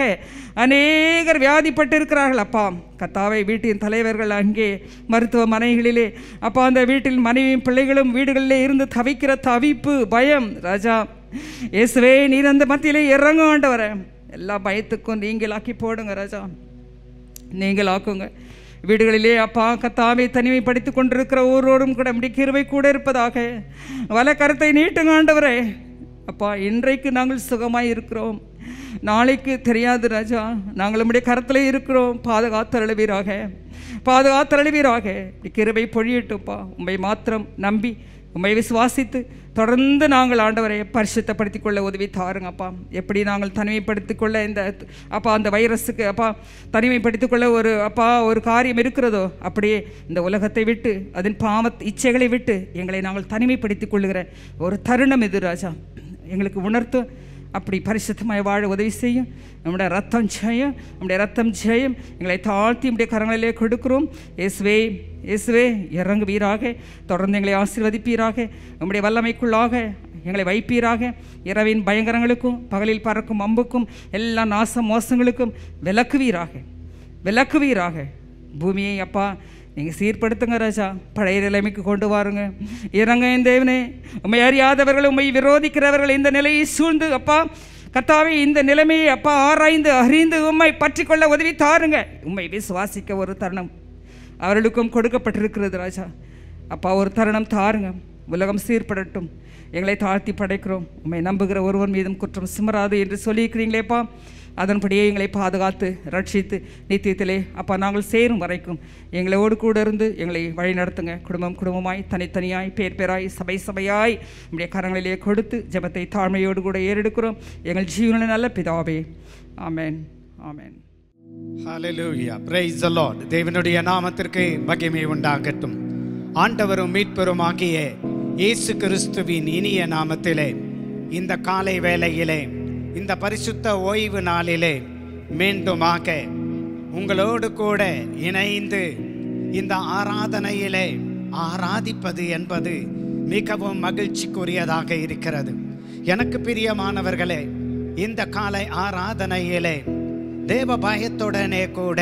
அநேகர் வியாதிப்பட்டிருக்கிறார்கள் அப்பா கத்தாவை வீட்டின் தலைவர்கள் அங்கே மருத்துவமனைகளிலே அப்பா அந்த வீட்டில் மனைவியும் பிள்ளைகளும் வீடுகளிலே இருந்து தவிக்கிற தவிப்பு பயம் ராஜா இயேசுவே நீர் அந்த மத்தியிலே இறங்க ஆண்டவரே எல்லா பயத்துக்கும் நீங்களாக்கி போடுங்க ராஜா நீங்களாக்குங்க வீடுகளிலே அப்பா கத்தாவை தனிமைப்படுத்தி கொண்டிருக்கிற ஒருவரும் கூட நம்முடைய கிருபை கூட இருப்பதாக வல கருத்தை நீட்டுங்க ஆண்டவரே அப்பா இன்றைக்கு நாங்கள் சுகமாய் இருக்கிறோம் நாளைக்கு தெரியாது ராஜா நாங்கள் நம்முடைய கரத்தில் இருக்கிறோம் பாதுகாத்தருளுவீராக பாதுகாத்தருளுவீராக இப்படி கிருபை பொழியட்டும்ப்பா உண்மை மாத்திரம் நம்பி உண்மை விசுவாசித்து தொடர்ந்து நாங்கள் ஆண்டவரை பரிசுத்தப்படுத்திக் கொள்ள உதவி தாருங்கப்பா எப்படி நாங்கள் தனிமைப்படுத்திக் கொள்ள இந்த அப்பா அந்த வைரஸுக்கு அப்பா தனிமைப்படுத்திக் கொள்ள ஒரு அப்பா ஒரு காரியம் இருக்கிறதோ அப்படியே இந்த உலகத்தை விட்டு அதன் பாவத் இச்சைகளை விட்டு எங்களை நாங்கள் தனிமைப்படுத்திக் கொள்ளுகிற ஒரு தருணம் இது ராஜா எங்களுக்கு உணர்த்து அப்படி பரிசுத்தமாய் வாழ உதவி செய்யும் நம்முடைய ரத்தம் ஜெயம் நம்முடைய ரத்தம் ஜெயம் எங்களை தாழ்த்தி நம்முடைய கரங்களிலே கொடுக்கிறோம் இயேசுவே இயேசுவே இறங்குவீராக தொடர்ந்து எங்களை ஆசீர்வதிப்பீராக நம்முடைய வல்லமைக்குள்ளாக எங்களை வைப்பீராக இரவின் பயங்கரங்களுக்கும் பகலில் பறக்கும் அம்புக்கும் எல்லா நாச மோசங்களுக்கும் விலக்குவீராக விலக்குவீராக பூமியை அப்பா நீங்கள் சீர்படுத்துங்க ராஜா பழைய நிலைமைக்கு கொண்டு வாருங்க இறங்க என் தேவனே உண்மை அறியாதவர்கள் உண்மை விரோதிக்கிறவர்கள் இந்த நிலையை சூழ்ந்து அப்பா கர்த்தாவே இந்த நிலைமையை அப்பா ஆராய்ந்து அறிந்து உண்மை பற்றி கொள்ள உதவி தாருங்க உண்மை விசுவாசிக்க ஒரு தருணம் அவர்களுக்கும் கொடுக்கப்பட்டிருக்கிறது ராஜா அப்பா ஒரு தருணம் தாருங்க உலகம் சீர்படட்டும் எங்களை தாழ்த்தி படைக்கிறோம் உண்மை நம்புகிற ஒருவர் மீதும் குற்றம் சுமராது என்று சொல்லியிருக்கிறீங்களேப்பா அதன்படியே எங்களை பாதுகாத்து ரட்சித்து நித்தியத்திலே அப்பா நாங்கள் சேரும் வரைக்கும் எங்களோடு கூட இருந்து எங்களை வழி நடத்துங்க குடும்பம் குடும்பமாய் தனித்தனியாய் பேர் பேராய் சபை சபையாய் நம்முடைய கரங்களிலே கொடுத்து ஜெபத்தை தாழ்மையோடு கூட ஏறெடுக்கிறோம் எங்கள் ஜீவனில் நல்ல பிதாவே ஆமென் ஆமென் ஹalleluya praise the lord தேவனுடைய நாமத்திற்கு மகிமை உண்டாகட்டும் ஆண்டவரும் மீட்பெருமாகிய இயேசு கிறிஸ்துவின் இனிய நாமத்திலே இந்த காலை வேளையிலே இந்த பரிசுத்த ஓய்வு நாளிலே மீண்டுமாக உங்களோடு கூட இணைந்து இந்த ஆராதனையிலே ஆராதிப்பது என்பது மிகவும் மகிழ்ச்சிக்குரியதாக இருக்கிறது எனக்கு பிரியமானவர்களே இந்த காலை ஆராதனையிலே தேவ பயத்துடனே கூட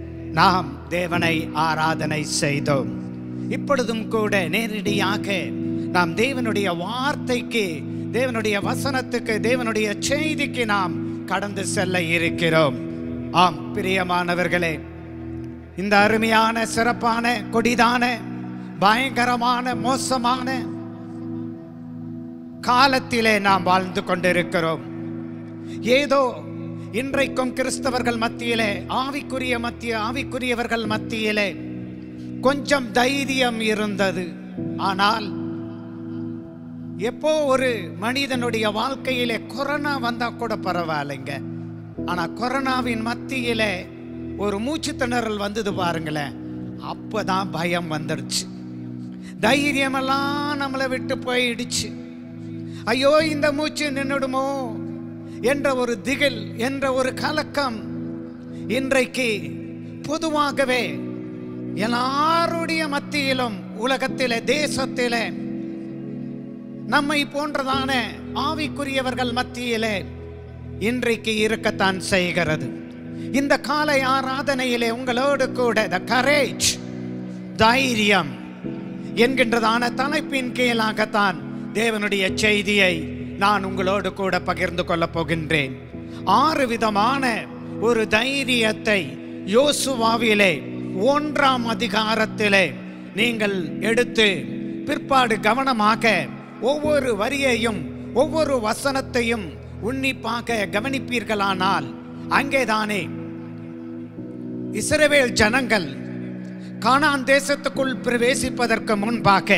நாம் தேவனை ஆராதனை செய்தோம் இப்பொழுதும் கூட நேரடியாக நாம் தேவனுடைய வார்த்தைக்கு தேவனுடைய வசனத்துக்கு தேவனுடைய செய்திக்கு நாம் கடந்து செல்ல இருக்கிறோம் ஆம் பிரியமானவர்களே இந்த அருமையான சிறப்பான கொடிதான பயங்கரமான மோசமான காலத்திலே நாம் வாழ்ந்து கொண்டிருக்கிறோம் ஏதோ இன்றைக்கும் கிறிஸ்தவர்கள் மத்தியிலே ஆவிக்குரிய மத்திய ஆவிக்குரியவர்கள் மத்தியிலே கொஞ்சம் தைரியம் இருந்தது ஆனால் எப்போ ஒரு மனிதனுடைய வாழ்க்கையிலே கொரோனா வந்தா கூட பரவாயில்லைங்க ஆனா கொரோனாவின் மத்தியிலே ஒரு மூச்சு திணறல் வந்தது பாருங்களேன் அப்பதான் பயம் வந்துடுச்சு தைரியமெல்லாம் நம்மளை விட்டு போயிடுச்சு ஐயோ இந்த மூச்சு நின்றுடுமோ என்ற ஒரு திகில் என்ற ஒரு கலக்கம் இன்றைக்கு பொதுவாகவே எல்லாருடைய மத்தியிலும் உலகத்திலே தேசத்திலே நம்மை போன்றதான ஆவிக்குரியவர்கள் மத்தியிலே இன்றைக்கு இருக்கத்தான் செய்கிறது இந்த காலை ஆராதனையிலே உங்களோடு கூட த கரேஜ் தைரியம் என்கின்றதான தலைப்பின் கீழாகத்தான் தேவனுடைய செய்தியை நான் உங்களோடு கூட பகிர்ந்து கொள்ளப் போகின்றேன் ஆறு விதமான ஒரு தைரியத்தை யோசுவாவிலே ஒன்றாம் அதிகாரத்திலே நீங்கள் எடுத்து பிற்பாடு கவனமாக ஒவ்வொரு வரியையும் ஒவ்வொரு வசனத்தையும் உன்னிப்பாக கவனிப்பீர்களானால் அங்கேதானே இஸ்ரவேல் ஜனங்கள் கானான் தேசத்துக்குள் பிரவேசிப்பதற்கு முன்பாக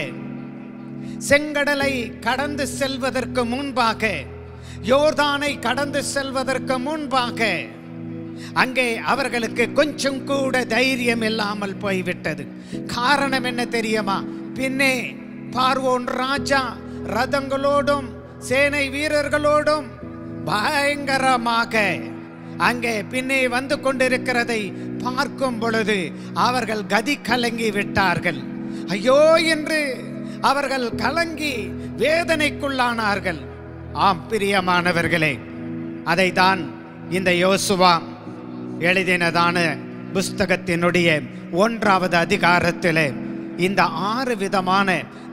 செங்கடலை கடந்து செல்வதற்கு முன்பாக யோர்தானை கடந்து செல்வதற்கு முன்பாக அங்கே அவர்களுக்கு கொஞ்சம் கூட தைரியம் இல்லாமல் போய்விட்டது காரணம் என்ன தெரியுமா பின்னே பார்வோன் ராஜா ரதங்களோடும் சேனை வீரர்களோடும் பயங்கரமாக அங்கே பின்னே வந்து கொண்டிருக்கிறதை பார்க்கும் பொழுது அவர்கள் கதி கலங்கி விட்டார்கள் ஐயோ என்று அவர்கள் கலங்கி வேதனைக்குள்ளானார்கள் ஆம் பிரியமானவர்களே அதைதான் இந்த யோசுவா எழுதினதான புஸ்தகத்தினுடைய ஒன்றாவது அதிகாரத்திலே இந்த ஆறு விதமான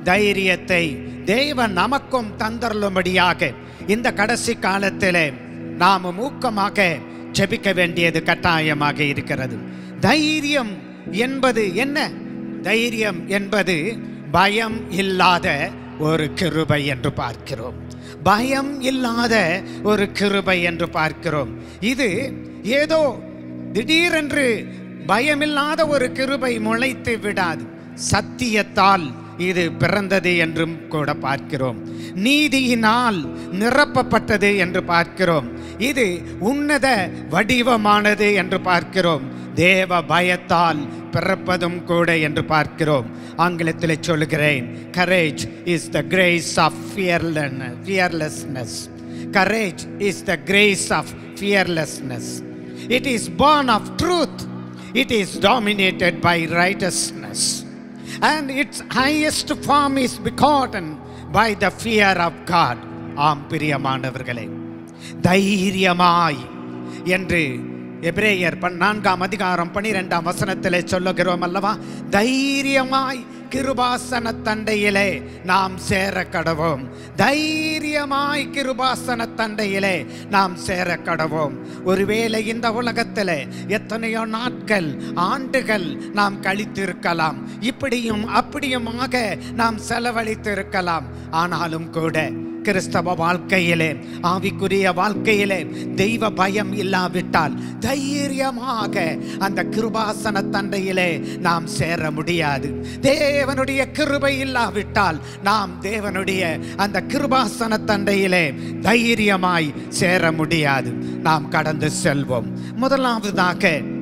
தைரியத்தை தேவன் நமக்கும் தந்தருளும்படியாக இந்த கடைசி காலத்திலே நாம் மூக்கமாக ஜெபிக்க வேண்டியது கட்டாயமாக இருக்கிறது தைரியம் என்பது என்ன தைரியம் என்பது பயம் இல்லாத ஒரு கிருபை என்று பார்க்கிறோம் பயம் இல்லாத ஒரு கிருபை என்று பார்க்கிறோம் இது ஏதோ திடீரென்று பயமில்லாத ஒரு கிருபை முளைத்து விடாது சத்தியத்தால் இது பிறந்தது என்றும் கூட பார்க்கிறோம் நீதியினால் நிரப்பப்பட்டது என்று பார்க்கிறோம் இது உன்னத வடிவமானது என்று பார்க்கிறோம் தேவ பயத்தால் பிறப்பதும் கூட என்று பார்க்கிறோம் ஆங்கிலத்தில் சொல்லுகிறேன் courage is the grace of fearlessness courage is the grace of fearlessness it is born of truth it is dominated by righteousness and its highest form is begotten by the fear of god ஆம் பிரியமானவர்களே தைரியமாய் என்று எபிரேயர் பன்னான்காம் அதிகாரம் பனிரெண்டாம் வசனத்திலே சொல்லுகிறோம் அல்லவா தைரியமாய் கிருபாசன தண்டையிலே நாம் சேர கடவோம் தைரியமாய் கிருபாசன தண்டையிலே நாம் சேர கடவோம் ஒருவேளை இந்த உலகத்தில் எத்தனையோ நாட்கள் ஆண்டுகள் நாம் கழித்திருக்கலாம் இப்படியும் அப்படியுமாக நாம் செலவழித்திருக்கலாம் ஆனாலும் கூட கிறிஸ்தவ வாழ்க்கையிலே ஆவிக்குரிய வாழ்க்கையிலே தெய்வ பயம் இல்லாவிட்டால் தைரியமாக அந்த கிருபாசன தண்டையிலே நாம் சேர முடியாது தேவனுடைய கிருபை இல்லாவிட்டால் நாம் தேவனுடைய அந்த கிருபாசன தண்டையிலே தைரியமாய் சேர முடியாது நாம் கடந்து செல்வோம் முதலாவதாக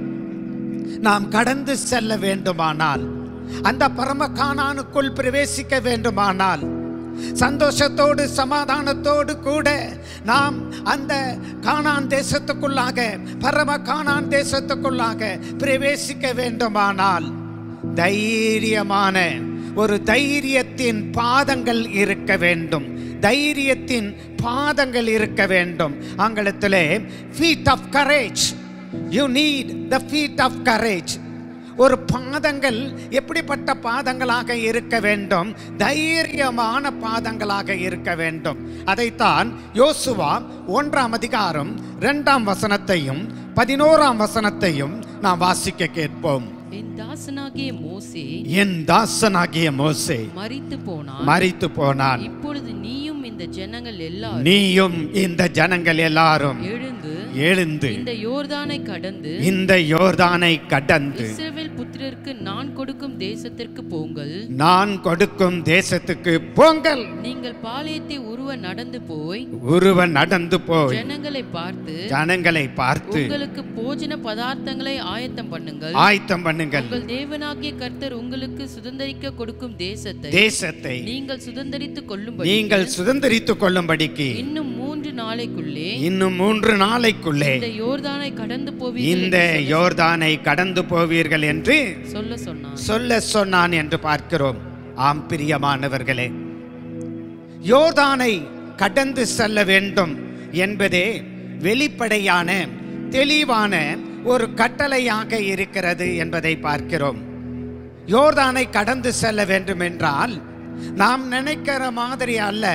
நாம் கடந்து செல்ல வேண்டுமானால் அந்த பரம காணானுக்குள் பிரவேசிக்க வேண்டுமானால் சந்தோஷத்தோடு சமாதானத்தோடு கூட நாம் அந்த கானான் தேசத்துக்குள்ளாக பரம கானான் தேசத்துக்குள்ளாக பிரவேசிக்க வேண்டுமானால் தைரியமான ஒரு தைரியத்தின் பாதங்கள் இருக்க வேண்டும் தைரியத்தின் பாதங்கள் இருக்க வேண்டும் ஆங்கிலத்திலே feet of courage you need the feet of courage ஒரு பாதங்கள் எப்படிப்பட்ட பாதங்களாக இருக்க வேண்டும் தைரியமான பாதங்களாக இருக்க வேண்டும் அதைத்தான் யோசுவா ஒன்றாம் அதிகாரம் இரண்டாம் வசனத்தையும் பதினோராம் வசனத்தையும் நாம் வாசிக்க கேட்போம் என் தாசனாகிய மோசே என் தாசனாகிய மோசே மரித்து போனான் மரித்து போனான் இப்பொழுது நீயும் இந்த ஜனங்கள் எல்லாரும் நீயும் இந்த ஜனங்கள் எல்லாரும் எழுந்து எழுந்து இந்த யோர்தானை கடந்து இந்த யோர்தானை கடந்து இஸ்ரவேல் புத்திரருக்கு நான் கொடுக்கும் தேசத்திற்கு போங்கள் நான் கொடுக்கும் தேசத்துக்கு போங்கள் நீங்கள் பாளையத்தை உருவ நடந்து போய் ஒருவன் நடந்து போய் ஜனங்களை பார்த்து ஜனங்களை பார்த்து உங்களுக்கு போஜன பதார்த்தங்களை ஆயத்தம் பண்ணுங்கள் ஆயத்தம் பண்ணுங்கள் உங்கள் தேவனாகிய கர்த்தர் உங்களுக்கு சுதந்தரிக்க கொடுக்கும் தேசத்தை தேசத்தை நீங்கள் சுதந்தரித்துக் கொள்ளும்படி நீங்கள் சுதந்திரித்துக் கொள்ளும்படிக்கு இன்னும் மூன்று நாளைக்குள்ளே இன்னும் மூன்று நாளைக்குள்ளே இந்த யோர்தானை கடந்து போவீர்கள் இந்த என்று யோர்தானை கடந்து போவீர்கள் என்று சொல்ல சொன்னான் சொல்ல சொன்னான் என்று பார்க்கிறோம் ஆம் பிரியமானவர்களே யோர்தானை கடந்து செல்ல வேண்டும் என்பதே வெளிப்படையான தெளிவான ஒரு கட்டளையாக இருக்கிறது என்பதை பார்க்கிறோம் யோர்தானை கடந்து செல்ல வேண்டும் என்றால் நாம் நினைக்கிற மாதிரி அல்ல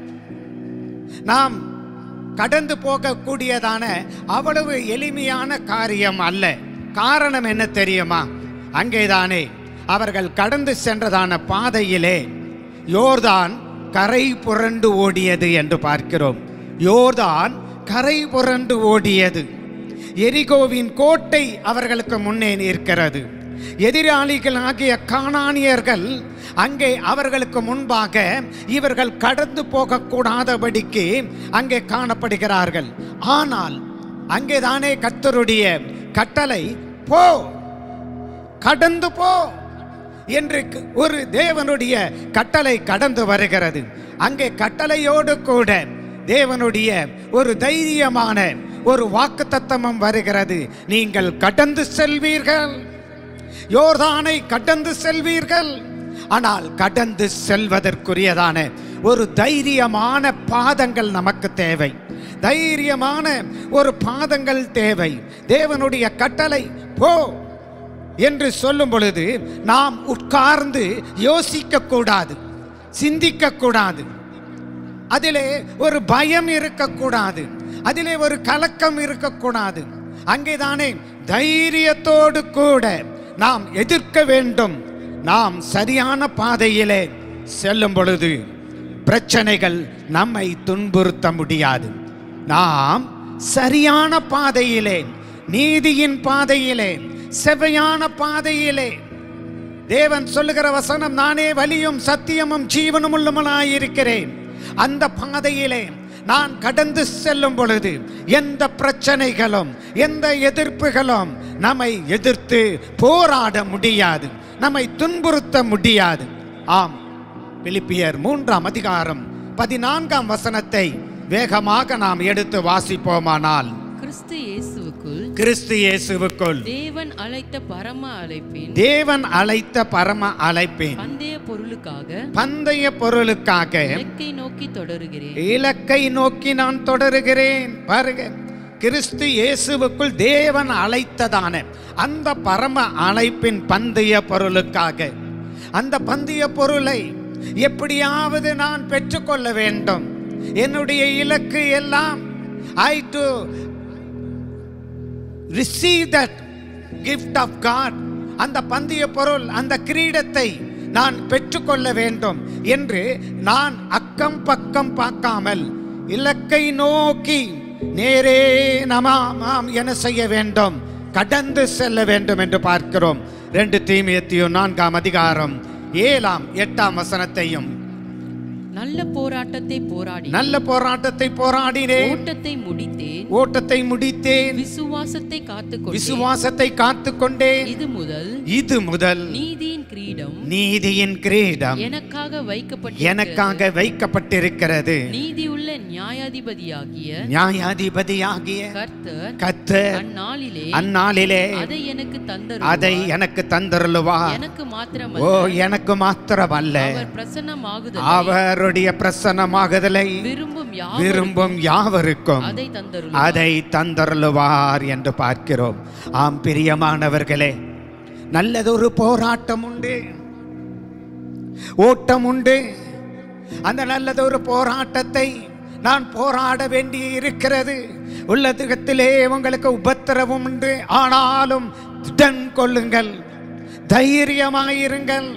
நாம் கடந்து போகக்கூடியதான அவ்வளவு எளிமையான காரியம் அல்ல காரணம் என்ன தெரியுமா அங்கேதானே அவர்கள் கடந்து சென்றதான பாதையிலே யோர்தான் கரை புரண்டு ஓடியது என்று பார்க்கிறோம் யோர்தான் கரை புரண்டு ஓடியது எரிகோவின் கோட்டை அவர்களுக்கு முன்னே நிற்கிறது எதிராளிகள் ஆகிய காணானியர்கள் அங்கே அவர்களுக்கு முன்பாக இவர்கள் கடந்து போகக்கூடாதபடிக்கு அங்கே காணப்படுகிறார்கள் ஆனால் அங்கேதானே கர்த்தருடைய கட்டளை போ கடந்து போ என்று க- ஒரு தேவனுடைய கட்டளை கடந்து வருகிறது அங்கே கட்டளையோடு கூட தேவனுடைய ஒரு தைரியமான ஒரு வாக்குத்தத்தமும் வருகிறது நீங்கள் கடந்து செல்வீர்கள் யோர்தானை கடந்து செல்வீர்கள் ஆனால் கடந்து செல்வதற்குரியதான ஒரு தைரியமான பாதங்கள் நமக்கு தேவை தைரியமான ஒரு பாதங்கள் தேவை தேவனுடைய கட்டளை போ என்று சொல்லும் பொழுது நாம் உட்கார்ந்து யோசிக்க கூடாது சிந்திக்க கூடாது அதிலே ஒரு பயம் இருக்கக்கூடாது அதிலே ஒரு கலக்கம் இருக்கக்கூடாது அங்கேதானே தைரியத்தோடு கூட நாம் எதிர்க்க வேண்டும் நாம் சரியான பாதையிலே செல்லும் பொழுது பிரச்சனைகள் நம்மை துன்புறுத்த முடியாது நாம் சரியான பாதையிலே நீதியின் பாதையிலே செவையான பாதையிலே தேவன் சொல்லுகிற வசனம் நானே வலியும் சத்தியமும் ஜீவனும் உள்ளவனாயிருக்கிறேன் அந்த பாதையிலே நான் கடந்து செல்லும் பொழுது எந்த பிரச்சனைகளும் எந்த எதிர்ப்புகளும் நம்மை எதிர்த்து போராட முடியாது நம்மை துன்புறுத்த முடியாது ஆம் பிலிப்பியர் மூன்றாம் அதிகாரம் பதினான்காம் வசனத்தை வேகமாக நாம் எடுத்து வாசிப்போமானால் கிறிஸ்து இயேசுவுக்குள் கிறிஸ்து இயேசுவுக்குள் தேவன் அழைத்த பரம அழைப்பின் தேவன் அழைத்த பரம அழைப்பேன் பந்தய பொருளுக்காக பந்தய பொருளுக்காக இலக்கை நோக்கி தொடருகிறேன் இலக்கை நோக்கி நான் தொடருகிறேன் பாருங்க கிறிஸ்து இயேசுவுக்குள் தேவன் அழைத்ததான அந்த பரம அழைப்பின் பந்தய பொருளுக்காக அந்த பந்தய பொருளை எப்படியாவது நான் பெற்றுக்கொள்ள வேண்டும் என்னுடைய இலக்கு எல்லாம் I to receive that gift of God அந்த பந்தய பொருள் அந்த கிரீடத்தை நான் பெற்றுக்கொள்ள வேண்டும் என்று நான் அக்கம் பக்கம் பார்க்காமல் இலக்கை நோக்கி நேரே நமாம் என செய்ய வேண்டும் கடந்து செல்ல வேண்டும் என்று பார்க்கிறோம் ரெண்டு தீமியத்தையும் நான்காம் அதிகாரம் ஏழாம் எட்டாம் வசனத்தையும் நல்ல போராட்டத்தை போராடி நல்ல போராட்டத்தை போராடினேன் ஓட்டத்தை முடித்தேன் ஓட்டத்தை முடித்தேன் விசுவாசத்தை காத்துக்கொண்டேன் விசுவாசத்தை காத்துக்கொண்டேன் இது முதல் இது முதல் நீதியின் கிரீடம் நீதியின் கிரீடம் எனக்காக வைக்கப்பட்ட எனக்காக வைக்கப்பட்டிருக்கிறது நீதியுள்ள நியாயாதிபதியாகிய நியாயாதிபதியாகிய கர்த்தர் கத்தர் அந்நாளிலே அந்நாளிலே அதை எனக்கு தந்தரு அதை எனக்கு தந்தருளுவா எனக்கு ஓ மாத்திரமல்ல எனக்கு மாத்திரமல்ல அவர் பிரசன்னமாகுதல் அவருடைய பிரசன்னமாகுதலை விரும்பும் யாவர் விரும்பும் யாவருக்கும் அதை தந்தரு அதை தந்தருளுவார் என்று பார்க்கிறோம் ஆம் பிரியமானவர்களே நல்லதொரு போராட்டம் உண்டு ஓட்டம் உண்டு அந்த நல்லதொரு போராட்டத்தை நான் போராட வேண்டி இருக்கிறது உள்ளதுகத்திலே உங்களுக்கு உபத்திரவம் உண்டு ஆனாலும் திடன் கொள்ளுங்கள் தைரியமாயிருங்கள்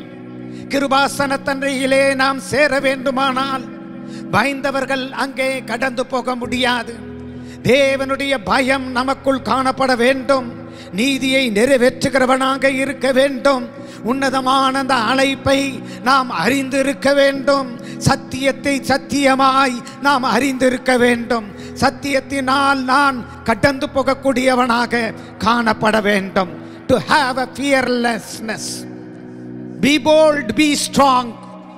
கிருபாசனத்தன்றையிலே நாம் சேர வேண்டுமானால் பயந்தவர்கள் அங்கே கடந்து போக முடியாது தேவனுடைய பயம் நமக்குள் காணப்பட வேண்டும் நீதியை நிறைவேற்றுகிறவனாக இருக்க வேண்டும் உன்னதமான அந்த அழைப்பை நாம் அறிந்திருக்க வேண்டும் சத்தியத்தை சத்தியமாய் நாம் அறிந்திருக்க வேண்டும் சத்தியத்தினால் நான் கடந்து போகக்கூடியவனாக காணப்பட வேண்டும் to have a fearlessness be bold be strong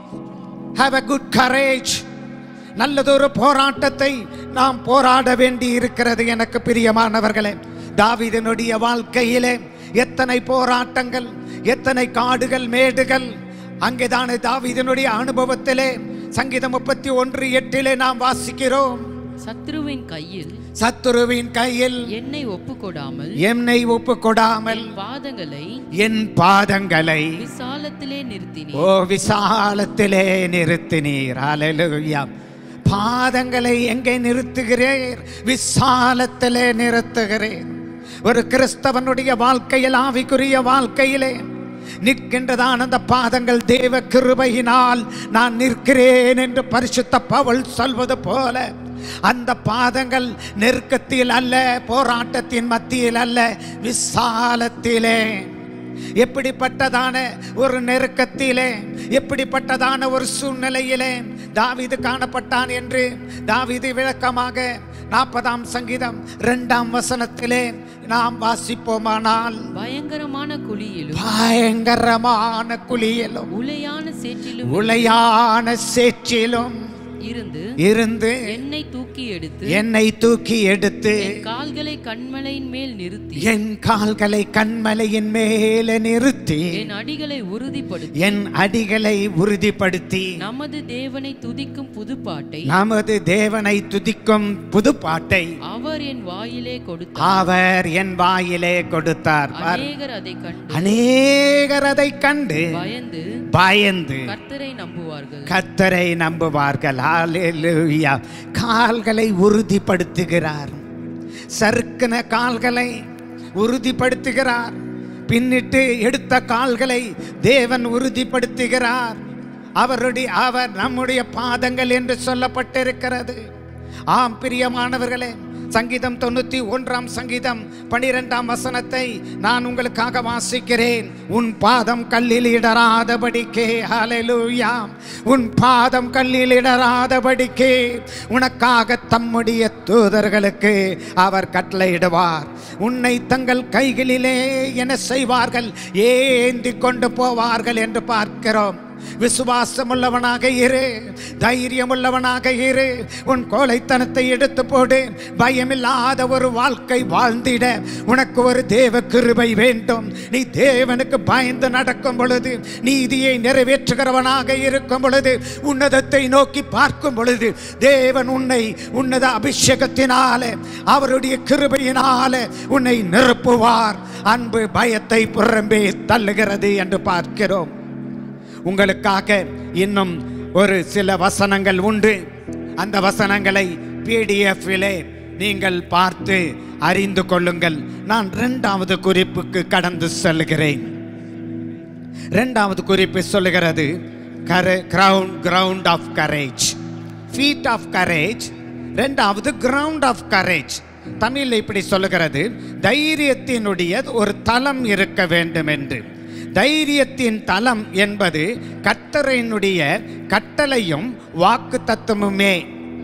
have a good courage நல்லதொரு போராட்டத்தை நாம் போராட வேண்டி இருக்கிறது எனக்கு பிரியமானவர்களே தாவீதனுடைய வாழ்க்கையிலே எத்தனை போராட்டங்கள் எத்தனை காடுகள் மேடுகள் அங்கேதானே தாவீதனுடைய அனுபவத்திலே சங்கீதம் முப்பத்தி ஒன்று எட்டிலே நாம் வாசிக்கிறோம் சத்ருவின் கையில் சத்துருவின் கையில் என்னை ஒப்புக்கொடாமல் என்னை ஒப்பு கொடாமல் என் பாதங்களை என் பாதங்களை விசாலத்திலே நிறுத்தினேன் ஓ விசாலத்திலே நிறுத்தினீர் ஹalleluya பாதங்களை எங்கே நிறுத்துகிறீர் விசாலத்திலே நிறுத்துகிறேன் ஒரு கிறிஸ்தவனுடைய வாழ்க்கையில் ஆவிக்குரிய வாழ்க்கையிலே நிற்கின்றதான அந்த பாதங்கள் தேவ கிருபையினால் நான் நிற்கிறேன் என்று பரிசுத்த பவுல் சொல்வது போல அந்த பாதங்கள் நெருக்கத்தில் அல்ல போராட்டத்தின் மத்தியில் அல்ல விசாலத்திலே எப்படிப்பட்டதான ஒரு நெருக்கத்திலே எப்படிப்பட்டதான ஒரு சூழ்நிலையிலே தாவீது காணப்பட்டான் என்று தாவீது விளக்கமாக நாற்பதாம் சங்கீதம் இரண்டாம் வசனத்திலே நாம் வாசிப்போமானால் பயங்கரமான குழியிலும் பயங்கரமான குழியிலும் உளையான சேற்றிலும் உளையான சேற்றிலும் இருந்து இருந்து என்னை தூக்கி எடுத்து என்னை தூக்கி எடுத்து என் கால்களை கண்மலையின் மேல் நிறுத்தி என் கால்களை கண்மலையின் மேலே நிறுத்தி என் அடிகளை உறுதிப்படுத்தி என் அடிகளை உறுதிப்படுத்தி நமது தேவனை துதிக்கும் புதுப்பாட்டை நமது தேவனை துதிக்கும் புது பாட்டை அவர் என் வாயிலே கொடுத்தார் அவர் என் வாயிலே கொடுத்தார் பார். அநேகர் அதை கண்டு அநேகர் அதை கண்டு பயந்து பயந்து கர்த்தரை நம்புவார்கள் கத்தரை நம்புவார்கள் ஹalleluya கால்களை உறுதிப்படுத்துகிறார் சறுக்கின கால்களை உறுதிப்படுத்துகிறார் பின்னிட்டு எடுத்த கால்களை தேவன் உறுதிப்படுத்துகிறார் அவருடைய அவர் நம்முடைய பாதங்கள் என்று சொல்லப்பட்டிருக்கிறது ஆம் பிரியமானவர்களே சங்கீதம் தொண்ணூத்தி ஒன்றாம் சங்கீதம் பனிரெண்டாம் வசனத்தை நான் உங்களுக்காக வாசிக்கிறேன் உன் பாதம் கல்லில் இடராதபடிக்கே ஹalleluya உன் பாதம் கல்லில் இடராதபடிக்கே உனக்காக தம்முடைய தூதர்களுக்கு அவர் கட்டளையிடுவார் உன்னை தங்கள் கைகளிலே என செய்வார்கள் ஏந்தி கொண்டு போவார்கள் என்று பார்க்கிறோம் விசுவாசமுள்ளவனாக இரு தைரியமுள்ளவனாக இரு உன் கோழைத்தனத்தை எடுத்து போடு பயமில்லாத ஒரு வாழ்க்கை வாழ்ந்திட உனக்கு ஒரு தேவ கிருபை வேண்டும் நீ தேவனுக்கு பயந்து நடக்கும் பொழுது நீதியை நிறைவேற்றுகிறவனாக இருக்கும் பொழுது உன்னதத்தை நோக்கி பார்க்கும் பொழுது தேவன் உன்னை உன்னத அபிஷேகத்தினாலே அவருடைய கிருபையினாலே உன்னை நிரப்புவார் அன்பு பயத்தை புறம்பே தள்ளுகிறது என்று பார்க்கிறோம் உங்களுக்காக இன்னும் ஒரு சில வசனங்கள் உண்டு அந்த வசனங்களை பிடிஎஃபிலே நீங்கள் பார்த்து அறிந்து கொள்ளுங்கள் நான் இரண்டாவது குறிப்புக்கு கடந்து செல்கிறேன் இரண்டாவது குறிப்பு சொல்லுகிறது கரை ground ground of courage feet of courage ரெண்டாவது கிரவுண்ட் ஆஃப் கரேஜ் தமிழில் இப்படி சொல்லுகிறது தைரியத்தினுடைய ஒரு தலம் இருக்க வேண்டும் என்று தைரியத்தின் தலம் என்பது கட்டரையினுடைய கட்டளையும் வாக்கு தத்துவமுமே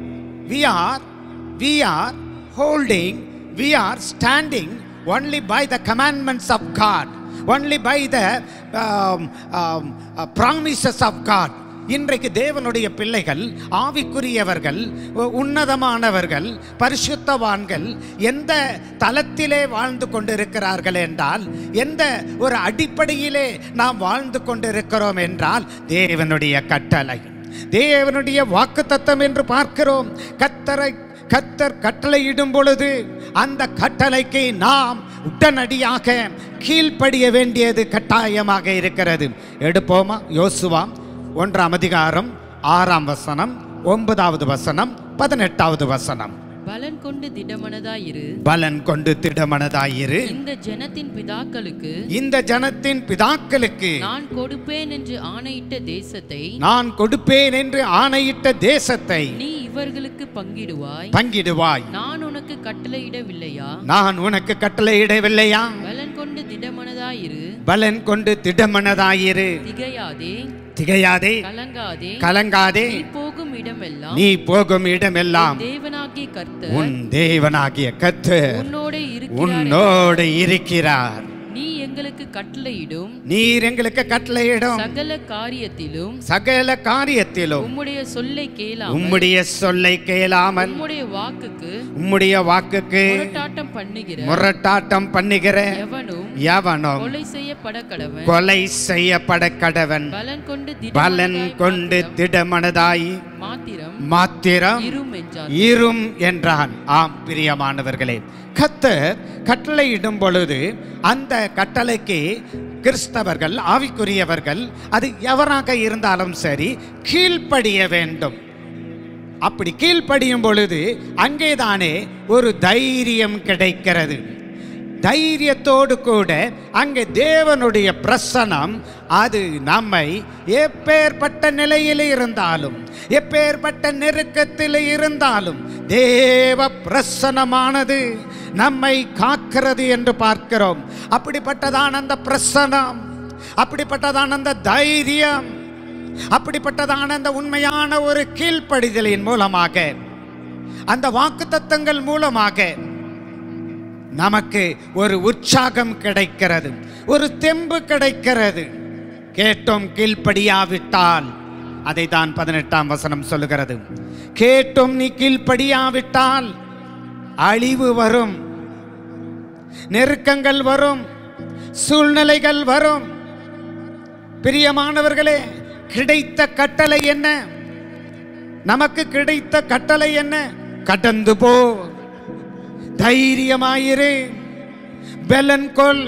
we are we are holding we are standing only by the commandments of god only by the um, um, uh, promises of god இன்றைக்கு தேவனுடைய பிள்ளைகள் ஆவிக்குரியவர்கள் உ- உன்னதமானவர்கள் பரிசுத்தவான்கள் எந்த தலத்திலே வாழ்ந்து கொண்டிருக்கிறார்கள் என்றால் எந்த ஒரு அடிப்படையிலே நாம் வாழ்ந்து கொண்டிருக்கிறோம் என்றால் தேவனுடைய கட்டளை தேவனுடைய வாக்குத்தத்தம் என்று பார்க்கிறோம் கத்தரை கத்தர் கட்டளையிடும் பொழுது அந்த கட்டளைக்கு நாம் உடனடியாக கீழ்ப்படிய வேண்டியது கட்டாயமாக இருக்கிறது எடுப்போமா யோசுவா ஒன்றாம் அதிகாரம் ஆறாம் வசனம் ஒன்பதாவது வசனம் பதினெட்டாவது வசனம் பலன் கொண்டு திடமனதாயிரு பலன் கொண்டு திடமனதாயிரு இந்த ஜனத்தின் பிதாக்களுக்கு இந்த ஜனத்தின் பிதாக்களுக்கு நான் கொடுப்பேன் என்று ஆணையிட்ட தேசத்தை நான் கொடுப்பேன் என்று ஆணையிட்ட தேசத்தை நீ இவர்களுக்கு பங்கிடுவாய் பங்கிடுவாய் நான் உனக்கு கட்டளையிடவில்லையா நான் உனக்கு கட்டளையிடவில்லையா பலன் கொண்டு திடமனதாயிரு பலன் கொண்டு திடமனதாயிரு திகையாதே திகையாதே கலங்காதே கலங்காதே நீ போகும் இடமெல்லாம் நீ போகும் இடமெல்லாம் தேவனாகிய கர்த்தர் உன் தேவனாகிய கத்து உன்னோட இருக்கிறார் உன்னோடு இருக்கிறார் நீ எங்களுக்கு கட்டளையிடும் நீர் எங்களுக்கு கட்டளையிடும் சகல காரியத்திலும் சகல காரியத்திலும் உம்முடைய சொல்லை கேளாமல் உம்முடைய சொல்லை கேளாமல் உம்முடைய வாக்குக்கு உம்முடைய வாக்குக்கு முரட்டாட்டம் பண்ணுகிற முரட்டாட்டம் பண்ணுகிற எவனும் எவனும் கொலை செய்யப்பட கடவன் கொலை செய்யப்பட கடவன் பலன் கொண்டு பலன் திடமனதாய் கொண்டு திடமனதாய் மாத்திரம் மாத்திரம் இரும் என்றார் இரும் என்றான் ஆம் பிரியமானவர்களே கத்தர் கட்டளையிடும் பொழுது அந்த கட்டளைக்கு கிறிஸ்தவர்கள் ஆவிக்குரியவர்கள் அது எவராக இருந்தாலும் சரி கீழ்ப்படிய வேண்டும் அப்படி கீழ்ப்படியும் பொழுது அங்கேதானே ஒரு தைரியம் கிடைக்கிறது தைரியத்தோடு கூட அங்கே தேவனுடைய பிரசனம் அது நம்மை எப்பேற்பட்ட நிலையில் இருந்தாலும் எப்பேற்பட்ட நெருக்கத்தில் இருந்தாலும் தேவ பிரசனமானது நம்மை காக்கிறது என்று பார்க்கிறோம் அப்படிப்பட்டதான அந்த பிரசனம் அப்படிப்பட்டதான அந்த தைரியம் அப்படிப்பட்டதான அந்த உண்மையான ஒரு கீழ்ப்படிதலின் மூலமாக அந்த வாக்குத்தத்தங்கள் மூலமாக நமக்கு ஒரு உற்சாகம் கிடைக்கிறது ஒரு தெம்பு கிடைக்கிறது கேட்டோம் கீழ்ப்படியாவிட்டால் அதை தான் பதினெட்டாம் வசனம் சொல்லுகிறது கேட்டோம் நீ கீழ்ப்படியாவிட்டால் அழிவு வரும் நெருக்கங்கள் வரும் சூழ்நிலைகள் வரும் பிரியமானவர்களே கிடைத்த கட்டளை என்ன நமக்கு கிடைத்த கட்டளை என்ன கடந்து போ தைரியமாயிரு பெலன் கொள்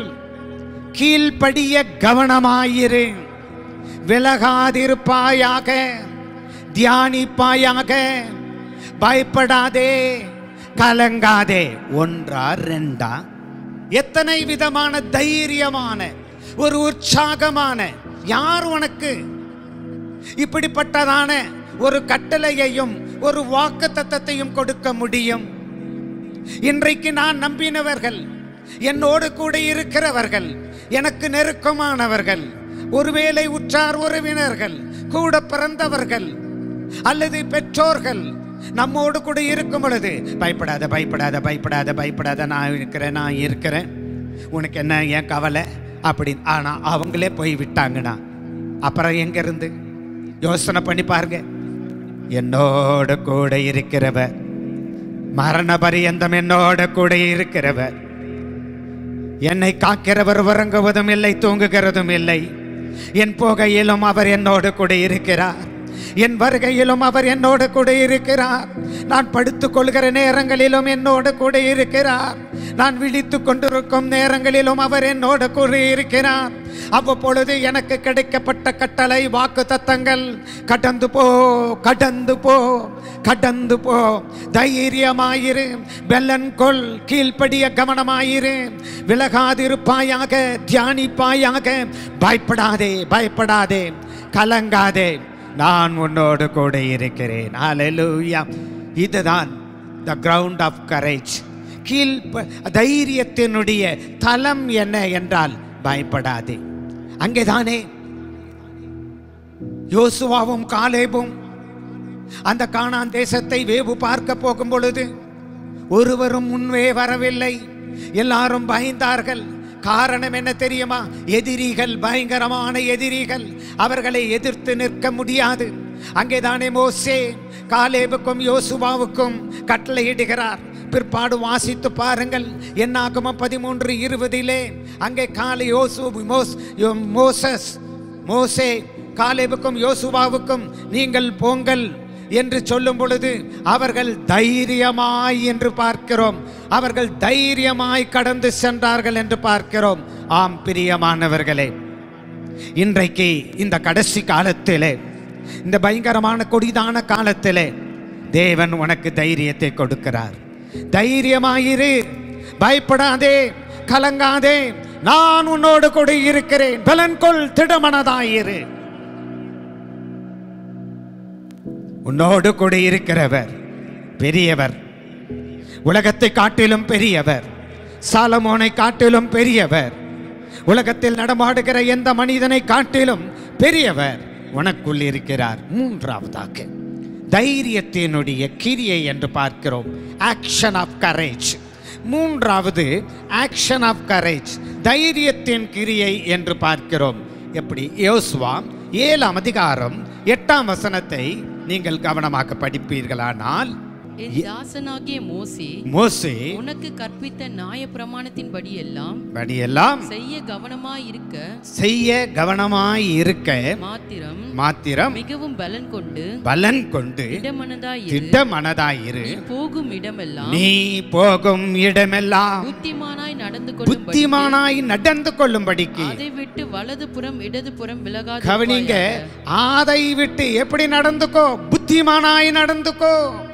கீழ்ப்படிய கவனமாயிரு விலகாதிருப்பாயாக தியானிப்பாயாக பயப்படாதே கலங்காதே ஒன்றா ரெண்டா எத்தனை விதமான தைரியமான ஒரு உற்சாகமான யார் உனக்கு இப்படிப்பட்டதான ஒரு கட்டளையையும் ஒரு வாக்கு தத்தத்தையும் கொடுக்க முடியும் இன்றைக்கு நான் நம்பினவர்கள் என்னோடு கூட இருக்கிறவர்கள் எனக்கு நெருக்கமானவர்கள் ஒருவேளை உற்றார் உறவினர்கள் கூட பிறந்தவர்கள் அல்லது பெற்றோர்கள் நம்மோடு கூட இருக்கும் பொழுது பயப்படாத பயப்படாத பயப்படாத பயப்படாத நான் இருக்கிறேன் நான் இருக்கிறேன் உனக்கு என்ன ஏன் கவலை அப்படின்னு ஆனா அவங்களே போய் விட்டாங்கண்ணா அப்புறம் எங்க இருந்து யோசனை பண்ணி பாருங்க என்னோட கூட இருக்கிறவர் மரண பரியந்தம் என்னோட கூட இருக்கிறவர் என்னை காக்கிறவர் உறங்குவதும் இல்லை தூங்குகிறதும் இல்லை என் போகையிலும் அவர் என்னோடு கூட இருக்கிறார் என் வருகையிலும் அவர் என்னோடு கூட இருக்கிறார் நான் படுத்துக் கொள்கிற நேரங்களிலும் என்னோடு கூட இருக்கிறார் நான் விழித்துக் கொண்டிருக்கும் நேரங்களிலும் அவர் என்னோடு கூட இருக்கிறார் அவ்வப்பொழுது எனக்கு கிடைக்கப்பட்ட கட்டளை வாக்கு தத்தங்கள் கடந்து போ கடந்து போ கடந்து போ தைரியமாயிரு வெள்ளன் கொள் கீழ்ப்படிய கவனமாயிரு விலகாதிருப்பாயாக தியானிப்பாயாக பயப்படாதே பயப்படாதே கலங்காதே நான் உன்னோடு கூட இருக்கிறேன் ஹalleluya இதுதான் த கிரவுண்ட் ஆஃப் கரேஜ் கீழ் தைரியத்தினுடைய தலம் என்ன என்றால் பயப்படாதே அங்கேதானே யோசுவாவும் காலேபும் அந்த கானான் தேசத்தை வேவு பார்க்க போகும் பொழுது ஒருவரும் முன்வே வரவில்லை எல்லாரும் பயந்தார்கள் காரணம் என்ன தெரியுமா எதிரிகள் பயங்கரமான எதிரிகள் அவர்களை எதிர்த்து நிற்க முடியாது அங்கேதானே மோசே காலேபுக்கும் யோசுவாவுக்கும் கட்டளையிடுகிறார் பிற்பாடு வாசித்து பாருங்கள் என்னாகமம் பதிமூன்று இருபதிலே அங்கே காலை யோசு மோஸ் யோ- மோசஸ் மோசே காலேபுக்கும் யோசுவாவுக்கும் நீங்கள் போங்கள் என்று சொல்லும் பொழுது அவர்கள் தைரியமாய் என்று பார்க்கிறோம் அவர்கள் தைரியமாய் கடந்து சென்றார்கள் என்று பார்க்கிறோம் ஆம் பிரியமானவர்களே இன்றைக்கு இந்த கடைசி காலத்திலே இந்த பயங்கரமான கொடிதான காலத்திலே தேவன் உனக்கு தைரியத்தை கொடுக்கிறார் தைரியமாயிரு பயப்படாதே கலங்காதே நான் உன்னோடு கூட இருக்கிறேன் பலன் கொள் திடமனதாயிரு உன்னோடு கூட இருக்கிறவர் பெரியவர் உலகத்தை காட்டிலும் பெரியவர் சாலமோனை காட்டிலும் பெரியவர் உலகத்தில் நடமாடுகிற எந்த மனிதனை காட்டிலும் பெரியவர் உனக்குள் இருக்கிறார் மூன்றாவதாக தைரியத்தினுடைய கிரியை என்று பார்க்கிறோம் ஆக்ஷன் ஆஃப் கரேஜ் மூன்றாவது ஆக்ஷன் ஆஃப் கரேஜ் தைரியத்தின் கிரியை என்று பார்க்கிறோம் எப்படி யோசுவா ஏழாம் அதிகாரம் எட்டாம் வசனத்தை நீங்கள் கவனமாக படிப்பீர்களானால் என் தாசனாகிய மோசே மோசே உனக்கு கற்பித்த நியாய பிரமாணத்தின்படி எல்லாம் படியெல்லாம் செய்ய கவனமாய் இருக்க செய்ய கவனமாய் இருக்க மாத்திரம் மாத்திரம் மிகவும் பலன் கொண்டு பலன் கொண்டு இடமனதாய் இரு. திட்ட மனதாயிரு நீ போகும் இடமெல்லாம் நீ போகும் இடமெல்லாம் புத்திமானாய் நடந்து கொள்ளும்படி புத்திமானாய் நடந்து கொள்ளும்படிக்கு அதை விட்டு வலது புறம் இடது புறம் விலகாது கவனிங்க அதை விட்டு எப்படி நடந்துக்கோ புத்திமானாய் நடந்துக்கோ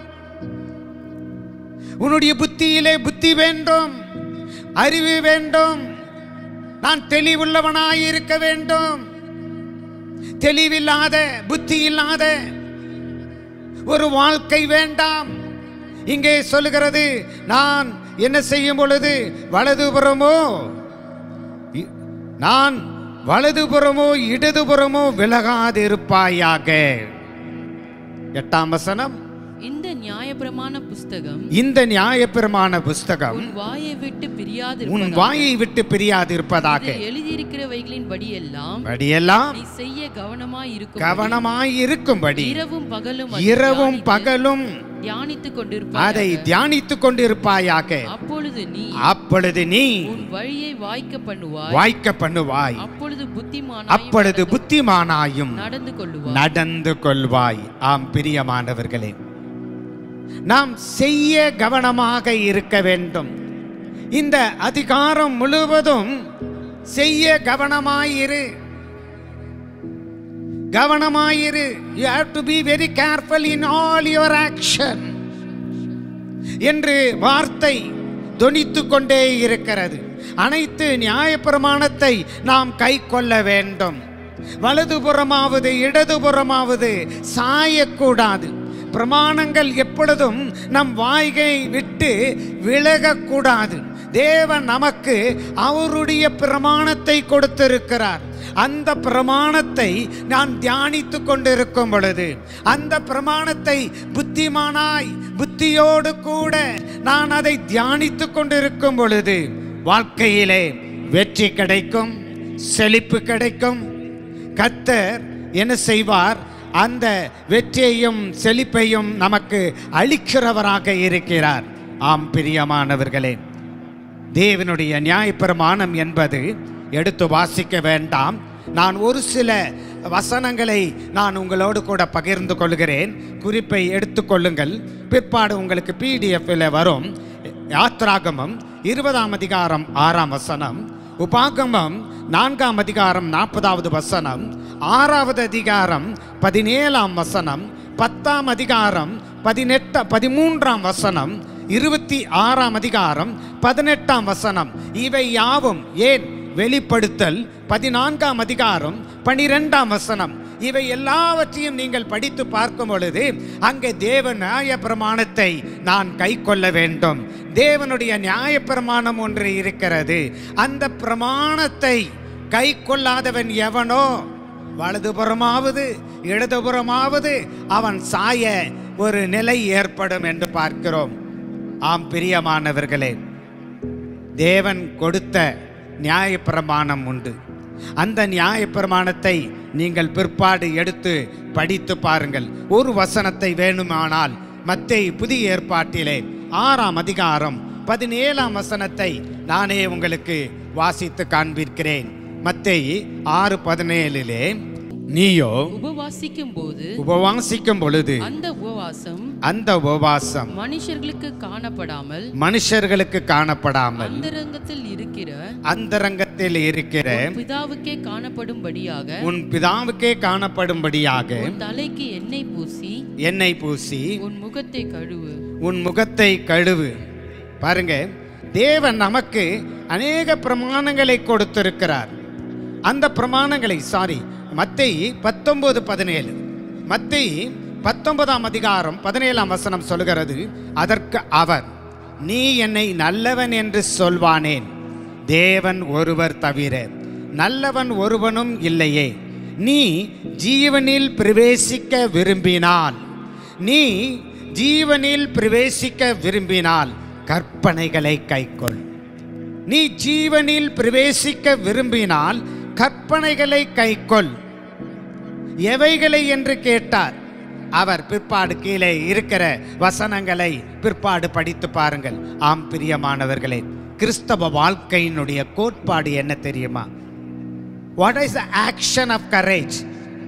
உன்னுடைய புத்தியிலே புத்தி வேண்டும் அறிவு வேண்டும் நான் தெளிவுள்ளவனாய் இருக்க வேண்டும் தெளிவில்லாத புத்தி இல்லாத ஒரு வாழ்க்கை வேண்டாம் இங்கே சொல்லுகிறது நான் என்ன செய்யும் பொழுது வலதுபுறமோ இ- நான் வலதுபுறமோ இடதுபுறமோ விலகாதிருப்பாயாக எட்டாம் வசனம் இந்த நியாயப்பிரமாண புஸ்தகம் இந்த நியாயப்பிரமாண புஸ்தகம் உன் வாயை விட்டு பிரியாது உன் வாயை விட்டு பிரியாதிருப்பதாக எழுதியிருக்கிறவைகளின் படியெல்லாம் படியெல்லாம் நீ செய்ய கவனமாய் இருக்கும் கவனமாய் இருக்கும்படி இரவும் பகலும் இரவும் பகலும் தியானித்துக் அதை கொண்டிருப்பாய் தியானித்துக் கொண்டிருப்பாயாக அப்பொழுது நீ அப்பொழுது நீ உன் வழியை வாய்க்க பண்ணுவாய் வாய்க்க பண்ணுவாய் அப்பொழுது புத்திமானாய் அப்பொழுது புத்திமானாயும் நடந்து கொள்ளுவாய் நடந்து கொள்வாய் ஆம் பிரியமானவர்களே நாம் செய்ய கவனமாக இருக்க வேண்டும் இந்த அதிகாரம் முழுவதும் செய்ய கவனமாயிரு கவனமாயிரு you have to be very careful in all your action என்று வார்த்தை தொனித்து கொண்டே இருக்கிறது அனைத்து நியாயப்பிரமாணத்தை நாம் கை கொள்ள வேண்டும் வலதுபுறமாவது இடதுபுறமாவது சாயக்கூடாது பிரமாணங்கள் எப்பொழுதும் நம் வாய்கை விட்டு விலகக்கூடாது தேவன் நமக்கு அவருடைய பிரமாணத்தை கொடுத்திருக்கிறார் அந்த பிரமாணத்தை நான் தியானித்து கொண்டிருக்கும் பொழுது அந்த பிரமாணத்தை புத்திமானாய் புத்தியோடு கூட நான் அதை தியானித்து கொண்டிருக்கும் பொழுது வாழ்க்கையிலே வெற்றி கிடைக்கும் செழிப்பு கிடைக்கும் கத்தர் என்ன செய்வார் அந்த வெற்றியையும் செழிப்பையும் நமக்கு அளிக்கிறவராக இருக்கிறார் ஆம் பிரியமானவர்களே தேவனுடைய நியாயப்பிரமாணம் என்பது எடுத்து வாசிக்க வேண்டாம் நான் ஒரு சில வசனங்களை நான் உங்களோடு கூட பகிர்ந்து கொள்கிறேன் குறிப்பை எடுத்துக்கொள்ளுங்கள் பிற்பாடு உங்களுக்கு பிடிஎஃப்ல வரும் யாத்ராகமம் இருபதாம் அதிகாரம் ஆறாம் வசனம் உபாகமம் நான்காம் அதிகாரம் நாற்பதாவது வசனம் ஆறாவது அதிகாரம் பதினேழாம் வசனம் பத்தாம் அதிகாரம் பதினெட்டு பதிமூன்றாம் வசனம் இருபத்தி ஆறாம் அதிகாரம் பதினெட்டாம் வசனம் இவை யாவும் ஏன் வெளிப்படுத்தல் பதினான்காம் அதிகாரம் பனிரெண்டாம் வசனம் இவை எல்லாவற்றையும் நீங்கள் படித்து பார்க்கும் பொழுது அங்கே தேவ நியாய பிரமாணத்தை நான் கை கொள்ள வேண்டும் தேவனுடைய நியாய பிரமாணம் ஒன்று இருக்கிறது அந்த பிரமாணத்தை கை கொள்ளாதவன் எவனோ வலதுபுறமாவது இடதுபுறமாவது அவன் சாய ஒரு நிலை ஏற்படும் என்று பார்க்கிறோம் ஆம் பிரியமானவர்களே தேவன் கொடுத்த நியாயப்பிரமாணம் உண்டு அந்த நியாயப்பிரமாணத்தை நீங்கள் பிற்பாடு எடுத்து படித்து பாருங்கள் ஒரு வசனத்தை வேணுமானால் மத்தேயு புதிய ஏற்பாட்டிலே ஆறாம் அதிகாரம் பதினேழாம் வசனத்தை நானே உங்களுக்கு வாசித்து காண்பிக்கிறேன் மத்தேயு ஆறு பதினேழிலே நீயோ உபவாசிக்கும் போது உபவாசிக்கும் பொழுது அந்த உபவாசம் அந்த உபவாசம் மனுஷர்களுக்கு காணப்படாமல் மனுஷர்களுக்கு காணப்படாமல் அந்தரங்கத்தில் இருக்கிற அந்தரங்கத்தில் இருக்கிற பிதாவுக்கே காணப்படும்படியாக உன் பிதாவுக்கே காணப்படும்படியாக உன் தலைக்கு எண்ணெய் பூசி எண்ணெய் பூசி உன் முகத்தை கழுவு உன் முகத்தை கழுவு பாருங்க தேவன் நமக்கு அநேக பிரமாணங்களை கொடுத்திருக்கிறார் அந்த பிரமாணங்களை சாரி மத்தேயு பத்தொன்பது பதினேழு மத்தேயு பத்தொன்பதாம் அதிகாரம் பதினேழாம் வசனம் சொல்கிறது அதற்கு அவர் நீ என்னை நல்லவன் என்று சொல்வானேன் தேவன் ஒருவர் தவிர நல்லவன் ஒருவனும் இல்லையே நீ ஜீவனில் பிரவேசிக்க விரும்பினால் நீ ஜீவனில் பிரவேசிக்க விரும்பினால் கற்பனைகளை கைக்கொள் நீ ஜீவனில் பிரவேசிக்க விரும்பினால் கற்பனைகளை கைக்கொள் எவைகளை என்று கேட்டார் அவர் பிற்பாடு கீழே இருக்கிற வசனங்களை பிற்பாடு படித்து பாருங்கள் ஆம் பிரியமானவர்களே கிறிஸ்தவ வாழ்க்கையினுடைய கோட்பாடு என்ன தெரியுமா what is the action of courage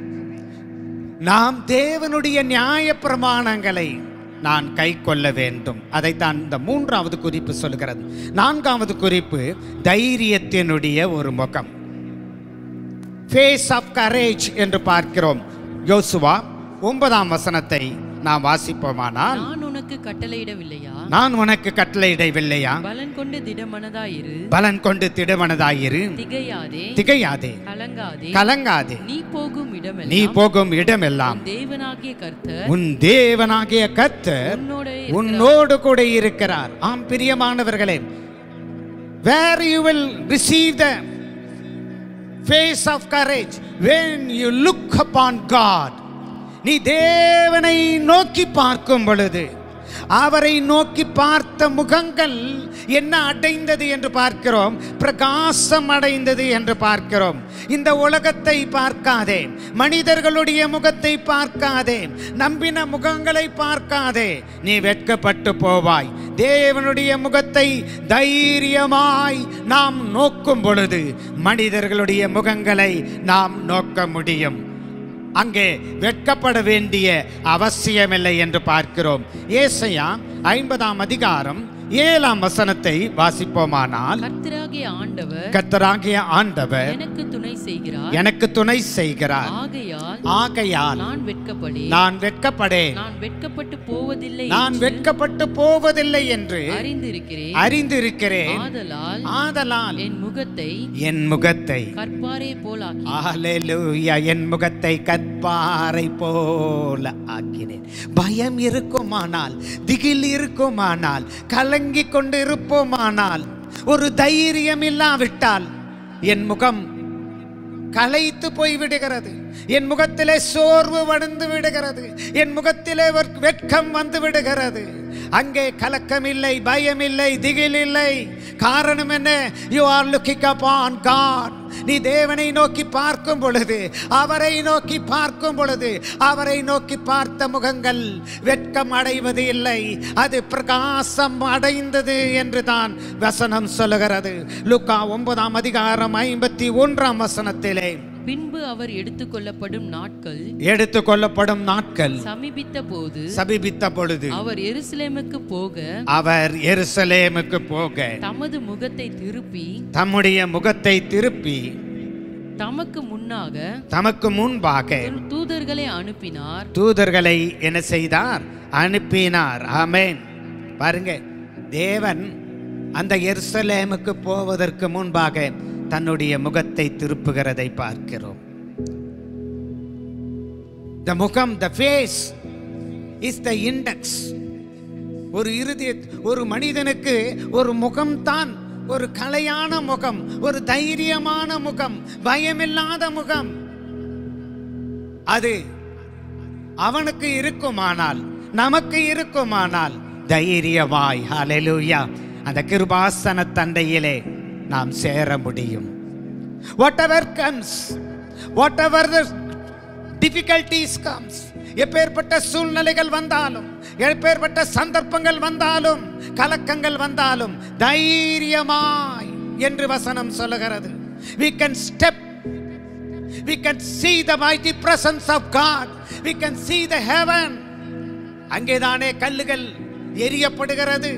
நாம் தேவனுடைய நியாய பிரமாணங்களை நான் கை கொள்ள வேண்டும் அதைத்தான் இந்த மூன்றாவது குறிப்பு சொல்கிறது நான்காவது குறிப்பு தைரியத்தினுடைய ஒரு முகம் ஃபேஸ் ஆஃப் கரேஜ் என்று பார்க்கிறோம் யோசுவா ஒன்பதாம் வசனத்தை நாம் வாசிப்போமானால் நான் உனக்கு கட்டளையிடவில்லையா நான் உனக்கு கட்டளையிடவில்லையா பலன் கொண்டு திடமனதாயிரு பலன் கொண்டு திடமனதாயிரு திகையாதே திகையாதே கலங்காதே கலங்காதே நீ போகும் நீ இடமெல்லாம் போகும் இடமெல்லாம் உன் தேவனாகிய கர்த்தர் உன் தேவனாகிய கர்த்தர் உன்னோட உன்னோடு கூட இருக்கிறார் ஆம் பிரியமானவர்களே where you will receive the face of courage when you look upon God நீ தேவனை நோக்கி பார்க்கும் பொழுது அவரை நோக்கி பார்த்த முகங்கள் என்ன அடைந்தது என்று பார்க்கிறோம் பிரகாசம் அடைந்தது என்று பார்க்கிறோம் இந்த உலகத்தை பார்க்காதே மனிதர்களுடைய முகத்தை பார்க்காதே நம்பின முகங்களை பார்க்காதே நீ வெட்கப்பட்டு போவாய் தேவனுடைய முகத்தை தைரியமாய் நாம் நோக்கும் பொழுது மனிதர்களுடைய முகங்களை நாம் நோக்க முடியும் அங்கே வெட்கப்பட வேண்டிய அவசியமில்லை என்று பார்க்கிறோம் ஏசையா ஐம்பதாம் அதிகாரம் ஏழாம் வசனத்தை வாசிப்போமானால் கர்த்தராகிய ஆண்டவர் கர்த்தராகிய ஆண்டவர் எனக்கு துணை செய்கிறார் எனக்கு துணை செய்கிறார் ஆகையால் ஆகையால் நான் வெட்கப்படேன் நான் வெட்கப்படேன் நான் வெட்கப்பட்டு போவதில்லை நான் என்று வெட்கப்பட்டு போவதில்லை என்று அறிந்திருக்கிறேன் அறிந்திருக்கிறேன் ஆதலால் ஆதலால் என் முகத்தை என் முகத்தை கற்பாரே போலாக்கி ஹalleluya என் முகத்தை கற்பாறை போல ஆக்கினேன் பயம் இருக்குமானால் திகில் இருக்குமானால் கலங்கி கொண்டு இருப்போமானால் ஒரு தைரியம் இல்லாவிட்டால் என் முகம் களைத்து போய் விடுகிறது என் முகத்திலே சோர்வு வடிந்து விடுகிறது என் முகத்திலே ஒரு வெட்கம் வந்து விடுகிறது அங்கே கலக்கம் இல்லை பயம் இல்லை திகில் இல்லை காரணம் என்ன you are looking upon God நீ தேவனை நோக்கி பார்க்கும் பொழுது அவரை நோக்கி பார்க்கும் பொழுது அவரை நோக்கி பார்த்த முகங்கள் வெட்கம் அடைவது இல்லை அது பிரகாசம் அடைந்தது என்று தான் வசனம் சொல்லுகிறது லுக்கா ஒன்பதாம் அதிகாரம் ஐம்பத்தி ஒன்றாம் வசனத்திலே பின்பு அவர் எடுத்துக்கொள்ளப்படும் நாட்கள் எடுத்து கொள்ளப்படும் நாட்கள் சமீபித்த போது சபிபித்த பொழுது அவர் எருசலேமுக்கு போக அவர் எருசலேமுக்கு போக தமது முகத்தை திருப்பி தம்முடைய முகத்தை திருப்பி தமக்கு முன்னாக தமக்கு முன்பாக தூ- தூதர்களை அனுப்பினார் தூதர்களை என்ன செய்தார் அனுப்பினார் ஆமென் பாருங்க தேவன் அந்த எருசலேமுக்கு போவதற்கு முன்பாக தன்னுடைய முகத்தை திருப்புகிறதை பார்க்கிறோம் த முகம் the face is the index ஒரு இறுதி ஒரு மனிதனுக்கு ஒரு முகம்தான் ஒரு கலையான முகம் ஒரு தைரியமான முகம் பயமில்லாத முகம் அது அவனுக்கு இருக்குமானால் நமக்கு இருக்குமானால் தைரியமாய் ஹalleluya அந்த கிருபாசன தண்டையிலே நாம் சேர முடியும் whatever comes whatever the difficulties comes எப்பேற்பட்ட சூழ்நிலைகள் வந்தாலும் எப்பேற்பட்ட சந்தர்ப்பங்கள் வந்தாலும் கலக்கங்கள் வந்தாலும் தைரியமாய் என்று வசனம் சொல்லுகிறது we can step we can see the mighty presence of god we can see the heaven அங்கேதானே கல்லுகள் எரியப்படுகிறது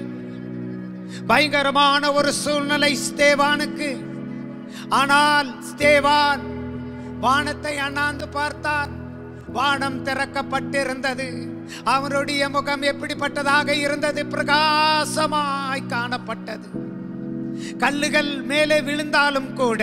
பயங்கரமான ஒரு சூழ்நிலை ஸ்தேவானுக்கு ஆனால் ஸ்தேவான் வானத்தை அண்ணாந்து பார்த்தார் வானம் திறக்கப்பட்டிருந்தது அவனுடைய முகம் எப்படிப்பட்டதாக இருந்தது பிரகாசமாய் காணப்பட்டது கல்லுகள் மேலே விழுந்தாலும் கூட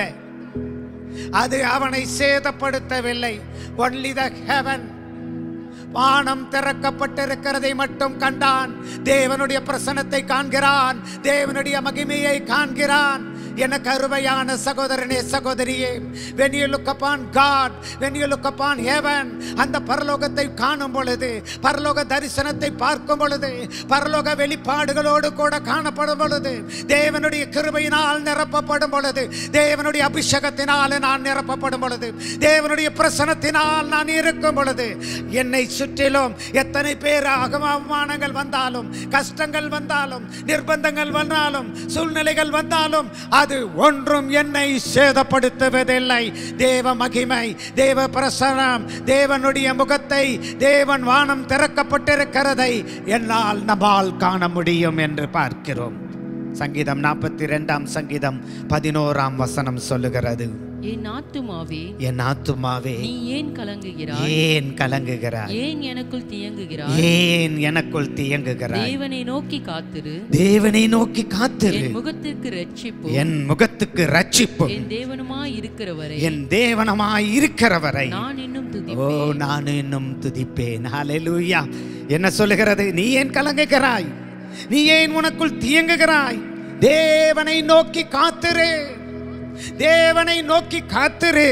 அது அவனை சேதப்படுத்தவில்லை ஒன்லி த ஹெவன் வானம் திறக்கப்பட்டிருக்கிறதை மட்டும் கண்டான் தேவனுடைய பிரசனத்தை காண்கிறான் தேவனுடைய மகிமையை காண்கிறான் எனக்கு அருமையான சகோதரனே சகோதரியே when you look upon God when you look upon heaven அந்த பரலோகத்தை காணும் பொழுது பரலோக தரிசனத்தை பார்க்கும் பொழுது பரலோக வெளிப்பாடுகளோடு கூட காணப்படும் பொழுது தேவனுடைய கிருபையினால் நிரப்பப்படும் பொழுது தேவனுடைய அபிஷேகத்தினால் நான் நிரப்பப்படும் பொழுது தேவனுடைய பிரசனத்தினால் நான் இருக்கும் பொழுது என்னை சுற்றிலும் எத்தனை பேர் அகம அவமானங்கள் வந்தாலும் கஷ்டங்கள் வந்தாலும் நிர்பந்தங்கள் வந்தாலும் சூழ்நிலைகள் வந்தாலும் அது ஒன்றும் என்னை சேதப்படுத்துவதில்லை தேவ மகிமை தேவ பிரசனம் தேவனுடைய முகத்தை தேவன் வானம் திறக்கப்பட்டிருக்கிறதை என்னால் நம்மால் காண முடியும் என்று பார்க்கிறோம் சங்கீதம் நாற்பத்தி ரெண்டாம் சங்கீதம் பதினோராம் வசனம் சொல்லுகிறது என் ஆத்துமாவே என் ஆத்துமாவே நீ ஏன் கலங்குகிறாய் ஏன் கலங்குகிறாய் ஏன் எனக்குள் தியங்குகிறாய் ஏன் எனக்குள் தியங்குகிறாய் தேவனை நோக்கி காத்திரு தேவனை நோக்கி காத்திரு என் முகத்திற்கு ரட்சிப்பு என் முகத்துக்கு ரட்சிப்பு என் தேவனுமாய் இருக்கிறவரை என் தேவனமாய் இருக்கிறவரை நான் இன்னும் ஓ துதிப்பேன் நான் இன்னும் துதிப்பேன் ஹalleluya என்ன சொல்லுகிறது நீ ஏன் கலங்குகிறாய் நீ ஏன் உனக்குள் தியங்குகிறாய் தேவனை நோக்கி காத்திரு தேவனை நோக்கி காத்திரு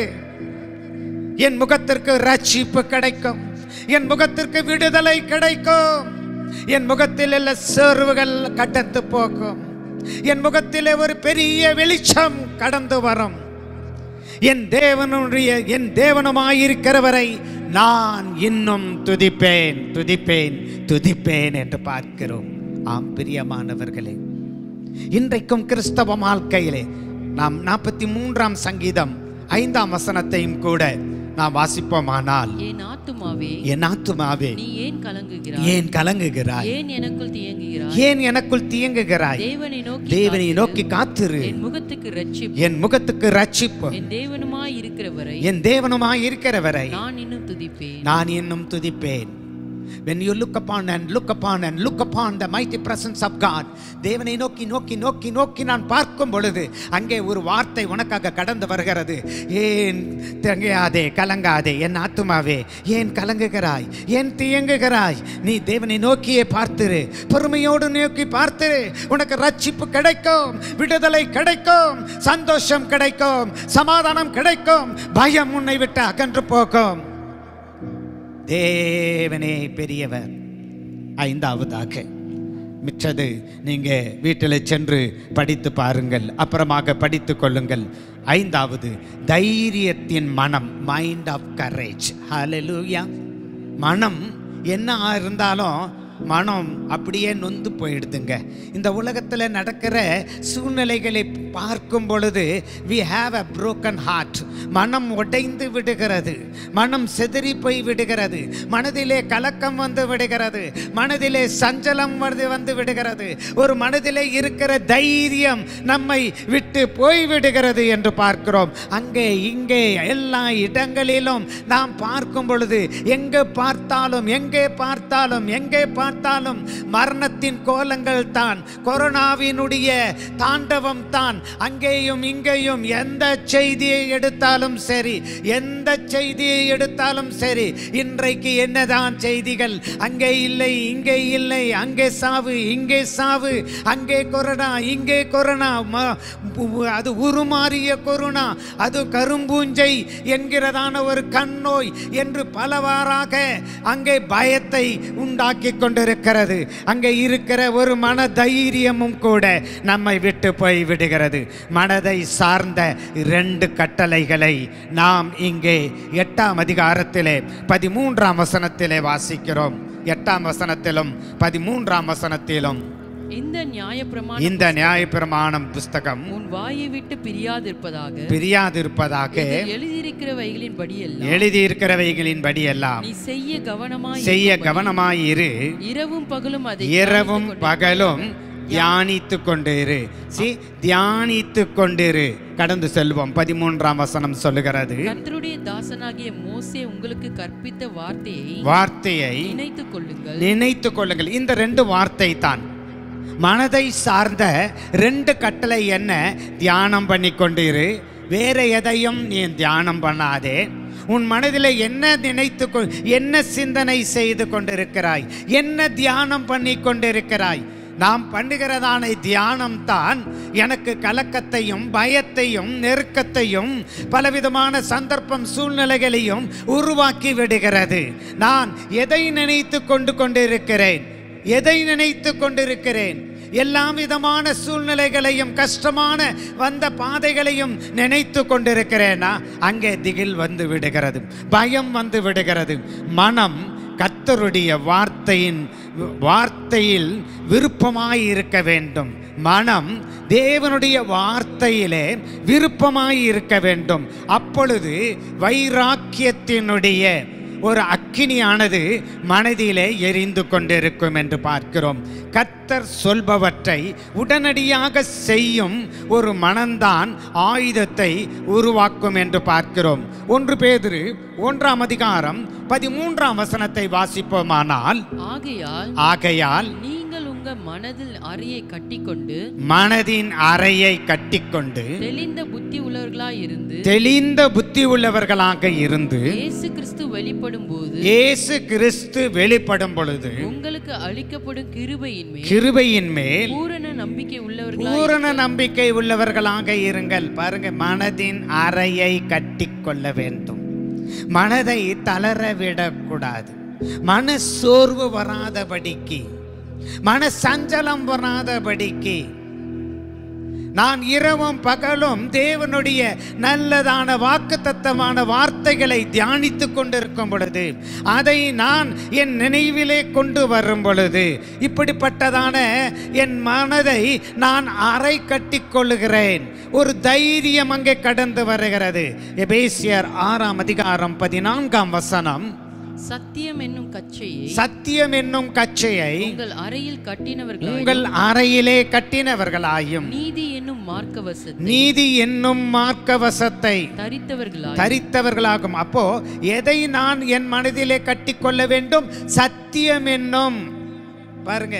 என் முகத்திற்கு ரட்சிப்பு கிடைக்கும் என் முகத்திற்கு விடுதலை கிடைக்கும் என் முகத்தில் உள்ள சோர்வுகள் கடந்து போகும் என் முகத்திலே ஒரு பெரிய வெளிச்சம் கடந்து வரும் என் தேவனுடைய என் தேவனுமாயிருக்கிறவரை நான் இன்னும் துதிப்பேன் துதிப்பேன் துதிப்பேன் என்று பார்க்கிறோம் ஆம் பிரியமானவர்களே இன்றைக்கும் கிறிஸ்தவ வாழ்க்கையிலே நாம் நாற்பத்தி மூன்றாம் சங்கீதம் ஐந்தாம் வசனத்தையும் கூட நான் வாசிப்போமானால் என் ஆத்துமாவே என் ஆத்துமாவே நீ ஏன் கலங்குகிறாய் ஏன் கலங்குகிறாய் ஏன் எனக்குள் தியங்குகிறாய் ஏன் எனக்குள் தியங்குகிறாய் தேவனை நோக்கி தேவனை காத்திரு. நோக்கி காத்திரு என் முகத்துக்கு ரட்சிப்பு என் முகத்துக்கு ரட்சிப்பு என் தேவனுமாய் இருக்கிறவரை என் தேவனுமாய் இருக்கிறவரை நான் இன்னும் துதிப்பேன் நான் இன்னும் துதிப்பேன் when you look upon and look upon and look upon the mighty presence of God தேவனை நோக்கி நோக்கி நோக்கி நோக்கி நான் பார்க்கும் பொழுது அங்கே ஒரு வார்த்தை உனக்காக கடந்து வருகிறது ஏன் தங்கையாதே கலங்காதே என் ஆத்துமாவே ஏன் கலங்குகிறாய் ஏன் தியங்குகிறாய் நீ தேவனை நோக்கியே பார்த்திரு பொறுமையோடு நோக்கி பார்த்திரு உனக்கு ரட்சிப்பு கிடைக்கும் விடுதலை கிடைக்கும் சந்தோஷம் கிடைக்கும் சமாதானம் கிடைக்கும் பயம் உன்னை விட்டு அகன்று போகும் தேவனே பெரியவர் ஐந்தாவதாக மிச்சது நீங்க வீட்டில் சென்று படித்து பாருங்கள் அப்புறமாக படித்து கொள்ளுங்கள் ஐந்தாவது தைரியத்தின் மனம் மைண்ட் ஆஃப் கரேஜ் ஹalleluya மனம் என்ன இருந்தாலும் மனம் அப்படியே நொந்து போயிடுதுங்க இந்த உலகத்தில் நடக்கிற சூழ்நிலைகளை பார்க்கும் பொழுது we have a broken heart மனம் உடைந்து விடுகிறது மனம் செதறி போய் விடுகிறது மனதிலே கலக்கம் வந்து விடுகிறது மனதிலே சஞ்சலம் வந்து வந்து விடுகிறது ஒரு மனதிலே இருக்கிற தைரியம் நம்மை விட்டு போய் விடுகிறது என்று பார்க்கிறோம் அங்கே இங்கே எல்லா இடங்களிலும் நாம் பார்க்கும் பொழுது எங்கே பார்த்தாலும் எங்கே பார்த்தாலும் எங்கே பார்த்தாலும் மரணத்தின் கோலங்கள் தான் கொரோனாவினுடைய தாண்டவம் தான் அங்கேயும் இங்கேயும் எந்த செய்தியை எடுத்தாலும் சரி எந்த செய்தியை எடுத்தாலும் சரி இன்றைக்கு என்னதான் செய்திகள் அங்கே இல்லை இங்கே இல்லை அங்கே சாவு இங்கே சாவு அங்கே கொரோனா இங்கே கொரோனா ம- உ- அது உருமாறிய கொரோனா அது கரும்பூஞ்சை என்கிறதான ஒரு கண்ணோய் என்று பலவாறாக அங்கே பயத்தை உண்டாக்கி கொண்டிருக்கிறது அங்கே இருக்கிற ஒரு மன தைரியமும் கூட நம்மை விட்டு போய் விடுகிறது மனதை சார்ந்த இரண்டு கட்டளைகளை நாம் இங்கே எட்டாம் அதிகாரத்திலே பதிமூன்றாம் வசனத்திலே வாசிக்கிறோம் எட்டாம் வசனத்திலும் பதிமூன்றாம் வசனத்திலும் இந்த நியாயப்பிரமாணம் இந்த நியாயப்பிரமாணம் புஸ்தகம் உன் வாயை விட்டு பிரியாதிருப்பதாக பிரியாதிருப்பதாக இதில் எழுதியிருக்கிறவைகளின் படியெல்லாம் எழுதியிருக்கிறவைகளின் படியெல்லாம் நீ செய்ய கவனமாய் செய்ய இருக்கும்படி கவனமாயிரு இரவும் பகலும் அதை இரவும் தியானித்துக் பகலும் தியானித்து கொண்டிரு சி தியானித்து கொண்டிரு கடந்து செல்வோம் பதிமூன்றாம் வசனம் சொல்லுகிறது கர்த்தருடைய தாசனாகிய மோசே உங்களுக்கு கற்பித்த வார்த்தையை வார்த்தையை நினைத்துக் கொள்ளுங்கள் நினைத்து கொள்ளுங்கள் இந்த ரெண்டு வார்த்தை தான் மனதை சார்ந்த ரெண்டு கட்டளை என்ன தியானம் பண்ணி கொண்டிரு வேற எதையும் நீ தியானம் பண்ணாதே உன் மனதில் என்ன நினைத்து கொ- என்ன சிந்தனை செய்து கொண்டிருக்கிறாய் என்ன தியானம் பண்ணி கொண்டிருக்கிறாய் நாம் பண்ணுகிறதான தியானம் தான் எனக்கு கலக்கத்தையும் பயத்தையும் நெருக்கத்தையும் பலவிதமான சந்தர்ப்பம் சூழ்நிலைகளையும் உருவாக்கி விடுகிறது நான் எதை நினைத்து கொண்டு கொண்டிருக்கிறேன் எதை நினைத்து கொண்டிருக்கிறேன் எல்லா விதமான சூழ்நிலைகளையும் கஷ்டமான வந்த பாதைகளையும் நினைத்து கொண்டிருக்கிறேனா அங்கே திகில் வந்து விடுகிறது பயம் வந்து விடுகிறது மனம் கர்த்தருடைய வார்த்தையின் வார்த்தையில் விருப்பமாய் இருக்க வேண்டும் மனம் தேவனுடைய வார்த்தையிலே விருப்பமாய் இருக்க வேண்டும் அப்பொழுது வைராக்கியத்தினுடைய ஒரு அக்கினியானது மனதிலே எரிந்து கொண்டிருக்கும் என்று பார்க்கிறோம் கத்தர் சொல்பவற்றை உடனடியாக செய்யும் ஒரு மனம்தான் ஆயுதத்தை உருவாக்கும் என்று பார்க்கிறோம் ஒன்று பேதுரு ஒன்றாம் அதிகாரம் பதிமூன்றாம் வசனத்தை வாசிப்போமானால் ஆகையால் ஆகையால் நீங்கள் உங்க மனதில் அறையை கட்டிக்கொண்டு மனதின் அறையை கட்டிக்கொண்டு தெளிந்த புத்தி உள்ளவர்களாய் இருந்து தெளிந்த புத்தி உள்ளவர்களாக இருந்து இயேசு கிறிஸ்து வெளிப்படும் போது இயேசு கிறிஸ்து வெளிப்படும் பொழுது உங்களுக்கு அளிக்கப்படும் கிருபையின் மேல் கிருபையின் மேல் பூரண நம்பிக்கை உள்ளவர்களாய் பூரண நம்பிக்கை உள்ளவர்களாக இருங்கள் பாருங்க மனதின் அறையை கட்டிக்கொள்ள வேண்டும் மனதை தளர விடக்கூடாது மன சோர்வு வராதபடிக்கு மன சஞ்சலம் வராதபடிக்கு நான் இரவும் பகலும் தேவனுடைய நல்லதான வாக்குத்தத்தமான வார்த்தைகளை தியானித்து கொண்டிருக்கும் பொழுது அதை நான் என் நினைவிலே கொண்டு வரும் பொழுது இப்படிப்பட்டதான என் மனதை நான் அறை கட்டிக் கொள்ளுகிறேன் ஒரு தைரியம் அங்கே கடந்து வருகிறது எபேசியர் ஆறாம் அதிகாரம் பதினான்காம் வசனம் சத்தியம் என்னும் கச்சையை சத்தியம் என்னும் கச்சையை உங்கள் அறையில் கட்டினவர்களாயும் உங்கள் அறையிலே கட்டினவர்களாயும் நீதி என்னும் மார்க்கவசத்தை நீதி என்னும் மார்க்கவசத்தை தரித்தவர்களாயும் தரித்தவர்களாகும் அப்போ எதை நான் என் மனதிலே கட்டிக்கொள்ள வேண்டும் சத்தியம் என்னும் பாருங்க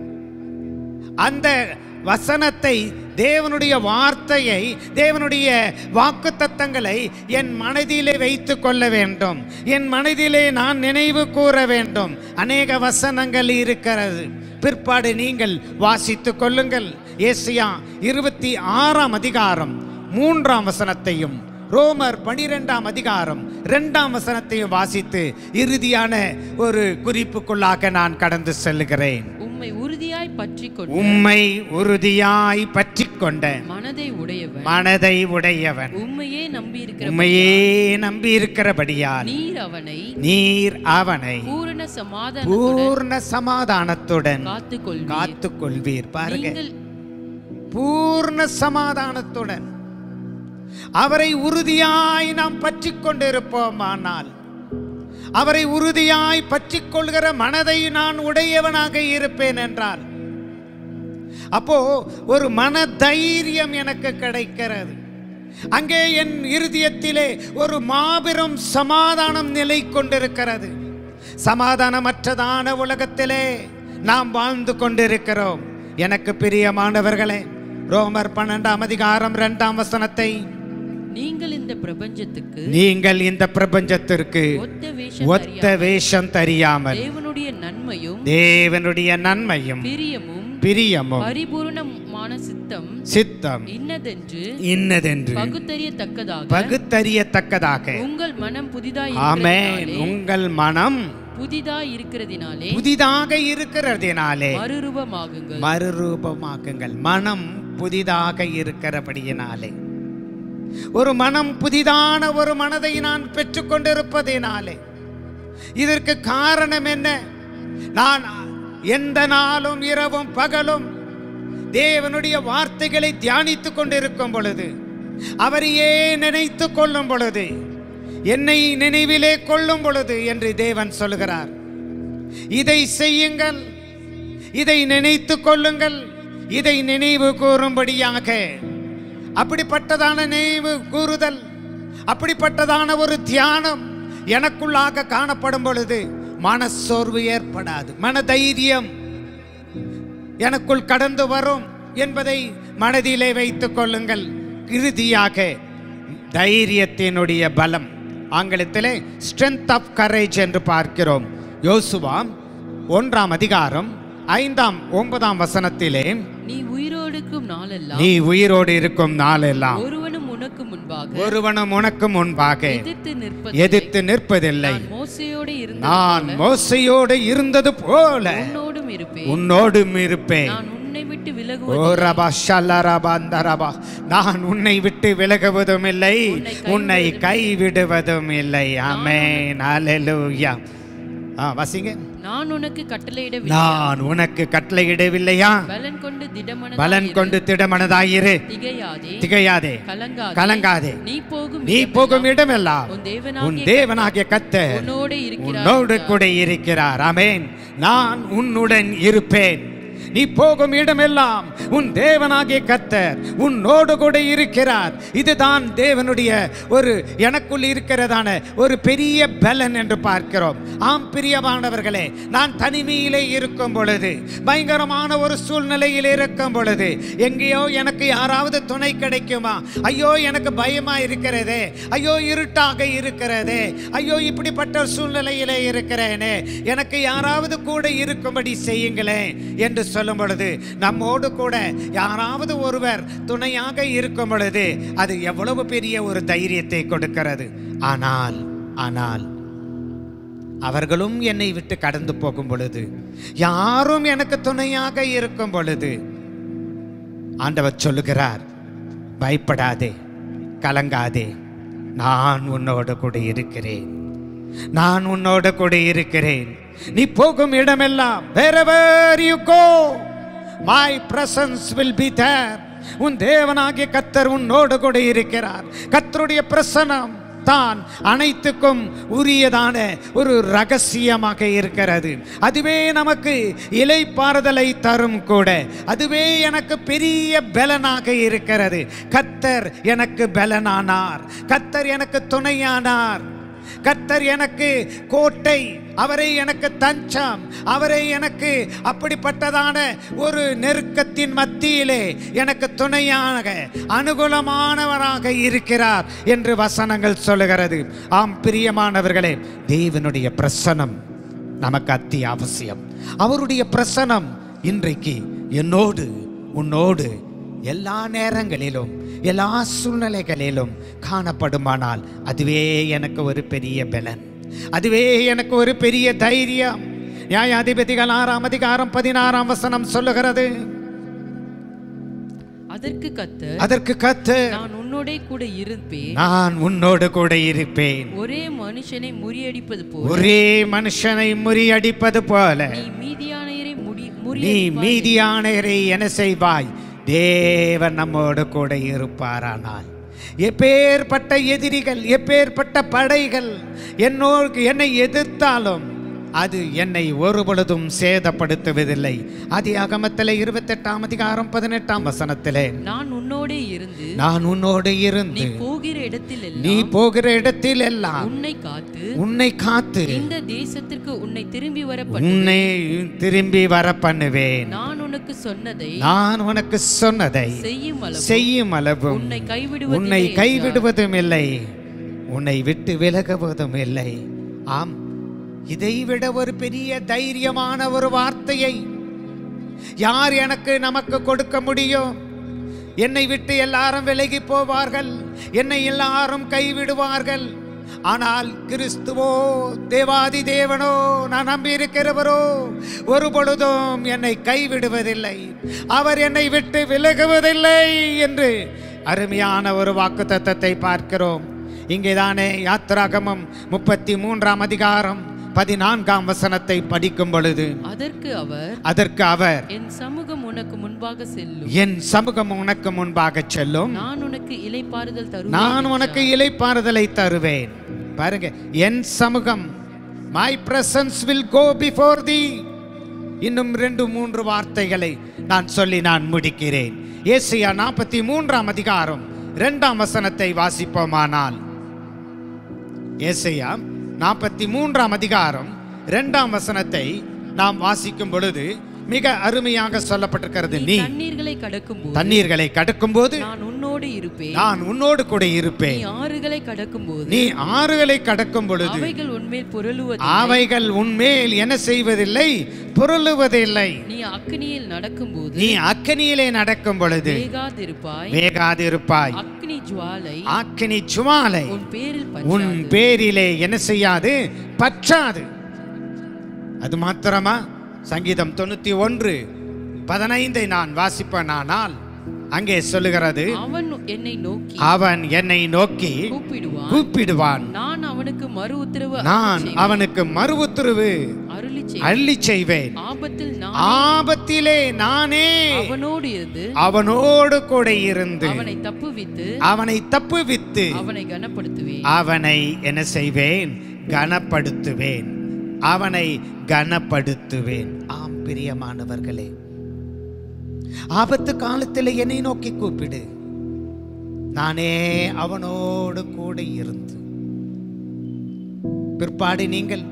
அந்த வசனத்தை தேவனுடைய வார்த்தையை தேவனுடைய வாக்குத்தத்தங்களை என் மனதிலே வைத்து கொள்ள வேண்டும் என் மனதிலே நான் நினைவு கூற வேண்டும் அநேக வசனங்கள் இருக்கிறது பிற்பாடு நீங்கள் வாசித்து கொள்ளுங்கள் ஏசியா இருபத்தி ஆறாம் அதிகாரம் மூன்றாம் வசனத்தையும் ரோமர் பனிரெண்டாம் அதிகாரம் இரண்டாம் வசனத்தையும் வாசித்து இறுதியான ஒரு குறிப்புக்குள்ளாக நான் கடந்து செல்கிறேன் உம்மை உறுதியாய் பற்றி கொண்டு உம்மை உறுதியாய் பற்றி கொண்ட மனதை உடையவன் மனதை உடையவன் உம்மையே நம்பியிருக்கிற உம்மையே நம்பி இருக்கிறபடியால் நீர் அவனை நீர் அவனை பூரண சமாதானத்துடன் பூர்ண சமாதானத்துடன் காத்துக்கொள்வீர் காத்துக் கொள்வீர் பாருங்க நீங்கள் பூர்ண சமாதானத்துடன் அவரை உறுதியாய் நாம் பற்றி கொண்டிருப்போமானால் அவரை உறுதியாய் பற்றி கொள்கிற மனதை நான் உடையவனாக இருப்பேன் என்றால் அப்போ ஒரு மன தைரியம் எனக்கு கிடைக்கிறது அங்கே என் இருதயத்திலே ஒரு மாபெரும் சமாதானம் நிலை கொண்டிருக்கிறது சமாதானமற்றதான உலகத்திலே நாம் வாழ்ந்து கொண்டிருக்கிறோம் எனக்கு பிரியமானவர்களே ரோமர் பன்னெண்டாம் அதிகாரம் இரண்டாம் வசனத்தை நீங்கள் இந்த பிரபஞ்சத்துக்கு நீங்கள் இந்த பிரபஞ்சத்திற்கு ஒத்த வேஷம் ஒத்த வேஷம் தெரியாமல் தேவனுடைய நன்மையும் தேவனுடைய நன்மையும் பிரியமும் பிரியமும் பரிபூரணமான சித்தம் சித்தம் இன்னதென்று இன்னதென்று பகுத்தறியத்தக்கதாக பகுத்தறியத்தக்கதாக உங்கள் மனம் புதிதாய் ஆமென் இருக்கிறதினாலே- உங்கள் மனம் புதிதாய் இருக்கிறதினாலே புதிதாக இருக்கிறதினாலே மறுரூபமாகுங்கள் மறுரூபமாக்குங்கள் மனம் புதிதாக இருக்கிறபடியினாலே ஒரு மனம் புதிதான ஒரு மனதை நான் பெற்றுக்கொண்டிருப்பதினாலே இதற்கு காரணம் என்ன நான் எந்த நாளும் இரவும் பகலும் தேவனுடைய வார்த்தைகளை தியானித்துக் கொண்டிருக்கும் பொழுது அவரையே நினைத்து கொள்ளும் பொழுது என்னை நினைவிலே கொள்ளும் பொழுது என்று தேவன் சொல்கிறார் இதை செய்யுங்கள் இதை நினைத்து கொள்ளுங்கள் இதை நினைவு கூறும்படியாக அப்படிப்பட்டதான நினைவு கூறுதல் அப்படிப்பட்டதான ஒரு தியானம் எனக்குள்ளாக காணப்படும் பொழுது மனசோர்வு ஏற்படாது மனதைரியம் எனக்குள் கடந்து வரும் என்பதை மனதிலே வைத்துக் கொள்ளுங்கள் இறுதியாக தைரியத்தினுடைய பலம் ஆங்கிலத்திலே ஸ்ட்ரென்த் ஆஃப் கரேஜ் என்று பார்க்கிறோம் யோசுவா ஒன்றாம் அதிகாரம் ஐந்தாம் ஒன்பதாம் வசனத்திலே நீ உயிரோடுக்கும் நாளெல்லாம் நீ உயிரோடு இருக்கும் நாளெல்லாம் ஒருவனும் உனக்கு முன்பாக ஒருவனும் உனக்கு முன்பாக எதிர்த்து நிற்பது எதிர்த்து நிற்பதில்லை நான் மோசையோடு இருந்தது நான் போல மோசையோடு இருந்தது போல உன்னோடும் இருப்பேன் உன்னோடும் இருப்பேன் நான் உன்னை விட்டு ஓ விலகுவது ரபா ஷல்லரபா அந்தரபா. நான் உன்னை விட்டு விலகுவதும் இல்லை உன்னை கைவிடுவதும் இல்லை ஆமென் அல்லேலூயா ஆ வாசிங்க நான் உனக்கு கட்டளையிடவில்லை நான் உனக்கு கட்டளையிடவில்லையா பலன் கொண்டு திடமன பலன் கொண்டு திடமனதாயிரு திகையாதே திகையாதே கலங்காதே கலங்காதே நீ போகும் நீ போகும் இடமெல்லாம் உன் உன் தேவனாகிய தேவனாகிய கத்தர் உன்னோடு இருக்கிறார் உன்னோடு கூட இருக்கிறார் ஆமென் நான் உன்னுடன் இருப்பேன் நீ போகும் இடமெல்லாம் உன் தேவனாகிய கத்தர் உன்னோடு கூட இருக்கிறார் இதுதான் தேவனுடைய ஒரு எனக்குள் இருக்கிறதான ஒரு பெரிய பலன் என்று பார்க்கிறோம் ஆம் பிரியமானவர்களே நான் தனிமையிலே இருக்கும் பொழுது பயங்கரமான ஒரு சூழ்நிலையில் இருக்கும் பொழுது எங்கேயோ எனக்கு யாராவது துணை கிடைக்குமா ஐயோ எனக்கு பயமா இருக்கிறதே ஐயோ இருட்டாக இருக்கிறதே ஐயோ இப்படிப்பட்ட ஒரு சூழ்நிலையிலே இருக்கிறேனே எனக்கு யாராவது கூட இருக்கும்படி செய்யுங்களேன் என்று சொல்லும் பொழுது நம்மோடு கூட யாராவது ஒருவர் துணையாக இருக்கும் பொழுது அது எவ்வளவு பெரிய ஒரு தைரியத்தை கொடுக்கிறது ஆனால் ஆனால் அவர்களும் என்னை விட்டு கடந்து போகும் பொழுது யாரும் எனக்கு துணையாக இருக்கும் பொழுது ஆண்டவர் சொல்லுகிறார் பயப்படாதே கலங்காதே நான் உன்னோடு கூட இருக்கிறேன் நான் உன்னோடு கூட இருக்கிறேன் நீ போகும் இடமெல்லாம் wherever you go my presence will be there உன் தேவனாகிய கத்தர் உன்னோடு கூட இருக்கிறார் கத்தருடைய பிரசனம் தான் அனைத்துக்கும் உரியதான ஒரு ரகசியமாக இருக்கிறது அதுவே நமக்கு இலைப்பாறுதலை தரும் கூட அதுவே எனக்கு பெரிய பலனாக இருக்கிறது கத்தர் எனக்கு பலனானார் கத்தர் எனக்கு துணையானார் கர்த்தர் எனக்கு கோட்டை அவரை எனக்கு தஞ்சம் அவரை எனக்கு அப்படிப்பட்டதான ஒரு நெருக்கத்தின் மத்தியிலே எனக்கு துணையாக அனுகூலமானவராக இருக்கிறார் என்று வசனங்கள் சொல்லுகிறது ஆம் பிரியமானவர்களே தேவனுடைய பிரசனம் நமக்கு அத்தியாவசியம் அவருடைய பிரசனம் இன்றைக்கு என்னோடு உன்னோடு எல்லா நேரங்களிலும் எல்லா சூழ்நிலைகளிலும் காணப்படுமானால் அதுவே எனக்கு ஒரு பெரிய பலன் அதுவே எனக்கு ஒரு பெரிய தைரியம் நியாயாதிபதிகள் ஆறாம் அதிகாரம் பதினாறாம் வசனம் சொல்லுகிறது அதற்கு கத்தர் அதற்கு கத்து நான் உன்னோடே கூட இருப்பேன் நான் உன்னோடு கூட இருப்பேன் ஒரே மனுஷனை முறியடிப்பது போல ஒரே மனுஷனை முறியடிப்பது போல நீ மீதியானரை முடி நீ முறியடிப்பாய் மீதியானரை என்ன செய்வாய் தேவன் நம்மோடு கூட இருப்பாரானால் எப்பேற்பட்ட எதிரிகள் எப்பேற்பட்ட படைகள் என்னோடு என்னை எதிர்த்தாலும் அது என்னை ஒரு பொழுதும் சேதப்படுத்துவதில்லை ஆதி அகமத்தில் இருபத்தெட்டாம் அதிகாரம் பதினெட்டாம் வசனத்திலே நான் உன்னோடே இருந்து நான் உன்னோடு நீ இருந்து போகிற இடத்தில் நீ எல்லாம் போகிற இடத்தில் எல்லாம் உன்னை காத்து உன்னை காத்து இந்த தேசத்திற்கு உன்னை திரும்பி வர பண்ணு உன்னை திரும்பி வர பண்ணுவேன் நான் உனக்கு சொன்னதை நான் உனக்கு சொன்னதை செய்யும் அளவு செய்யும் அளவும் உன்னை கைவிடுவதில்லை உன்னை என்றார். கைவிடுவதும் இல்லை உன்னை விட்டு விலகுவதும் இல்லை ஆம் இதைவிட ஒரு பெரிய தைரியமான ஒரு வார்த்தையை யார் எனக்கு நமக்கு கொடுக்க முடியும் என்னை விட்டு எல்லாரும் விலகி போவார்கள் என்னை எல்லாரும் கைவிடுவார்கள் ஆனால் கிறிஸ்துவோ தேவாதி தேவனோ நான் நம்பியிருக்கிறவரோ ஒரு பொழுதும் என்னை கைவிடுவதில்லை அவர் என்னை விட்டு விலகுவதில்லை என்று அருமையான ஒரு வாக்குத்தத்தத்தை பார்க்கிறோம் இங்கேதானே யாத்ராகமம் முப்பத்தி மூன்றாம் அதிகாரம் பதினான்காம் வசனத்தை படிக்கும் பொழுது அதற்கு அவர் அதற்கு அவர் என் சமூகம் உனக்கு முன்பாக செல்லும் என் சமூகம் உனக்கு முன்பாக செல்லும் நான் உனக்கு இலைப்பாறுதல் தருவேன் நான் உனக்கு இலைப்பாறுதலை தருவேன் பாருங்க என் சமூகம் my presence will go before the இன்னும் ரெண்டு மூன்று வார்த்தைகளை நான் சொல்லி நான் முடிக்கிறேன் ஏசியா நாற்பத்தி மூன்றாம் அதிகாரம் இரண்டாம் வசனத்தை வாசிப்போமானால் ஏசையா நாற்பத்தி மூன்றாம் அதிகாரம் இரண்டாம் வசனத்தை நாம் வாசிக்கும் பொழுது மிக அருமையாக சொல்லப்பட்டிருக்கிறது நீ நீ தண்ணீர்களை கடக்கும்போது தண்ணீர்களை கடக்கும்போது நான் உன்னோடு இருப்பேன் நான் உன்னோடு கூட நீ இருப்பேன் ஆறுகளை கடக்கும்போது நீ ஆறுகளை கடக்கும் பொழுது அவைகள் உன்மேல் புரளுவது அவைகள் உன்மேல் என்ன செய்வதில்லை புரளுவதில்லை நீ அக்னியில் நடக்கும்போது நீ அக்கனியிலே நடக்கும் பொழுது வேகாதிருப்பாய் வேகாதிருப்பாய் அக்னி ஜுவாலை அக்கினி சுமாலை உன் பேரில் உன் பற்றாது பேரிலே என்ன செய்யாது பற்றாது அது மாத்திரமா சங்கீதம் தொண்ணூத்தி ஒன்று பதினைந்தை நான் வாசிப்பேனானால் அங்கே சொல்லுகிறது அவன் என்னை நோக்கி அவன் என்னை நோக்கி கூப்பிடுவான் கூப்பிடுவான் நான் அவனுக்கு மறு உத்தரவு நான் அவனுக்கு மறு உத்தரவு அருளி அள்ளி செய்வேன் ஆபத்தில் நான் ஆபத்திலே நானே அவனோடு இருந்து அவனோடு கூட இருந்து அவனை தப்புவித்து அவனை தப்புவித்து அவனை கனப்படுத்துவேன் அவனை என்ன செய்வேன் கனப்படுத்துவேன் அவனை கனப்படுத்துவேன் ஆம் பிரியமானவர்களே ஆபத்து காலத்தில் என்னை நோக்கி கூப்பிடு நானே அவனோடு கூட இருந்து பிற்பாடு நீங்கள்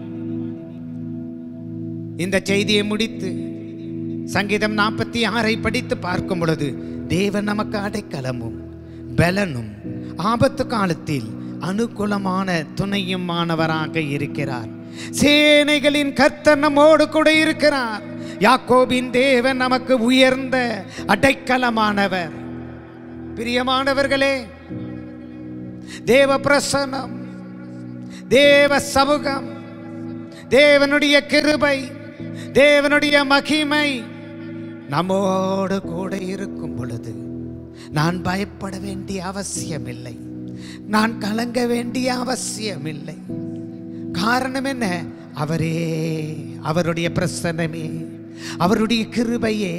இந்த செய்தியை முடித்து சங்கீதம் நாற்பத்தி ஆறை படித்து பார்க்கும் பொழுது தேவன் நமக்கு அடைக்கலமும் பலனும் ஆபத்து காலத்தில் அனுகூலமான துணையுமானவராக இருக்கிறார் சேனைகளின் கர்த்தர் நம்மோடு கூட இருக்கிறார் யாக்கோபின் தேவன் நமக்கு உயர்ந்த அடைக்கலமானவர் பிரியமானவர்களே தேவ பிரசனம் தேவ சமூகம் தேவனுடைய கிருபை தேவனுடைய மகிமை நம்மோடு கூட இருக்கும் பொழுது நான் பயப்பட வேண்டிய அவசியமில்லை நான் கலங்க வேண்டிய அவசியமில்லை காரணம் என்ன அவரே அவருடைய பிரசனமே அவருடைய கிருபையே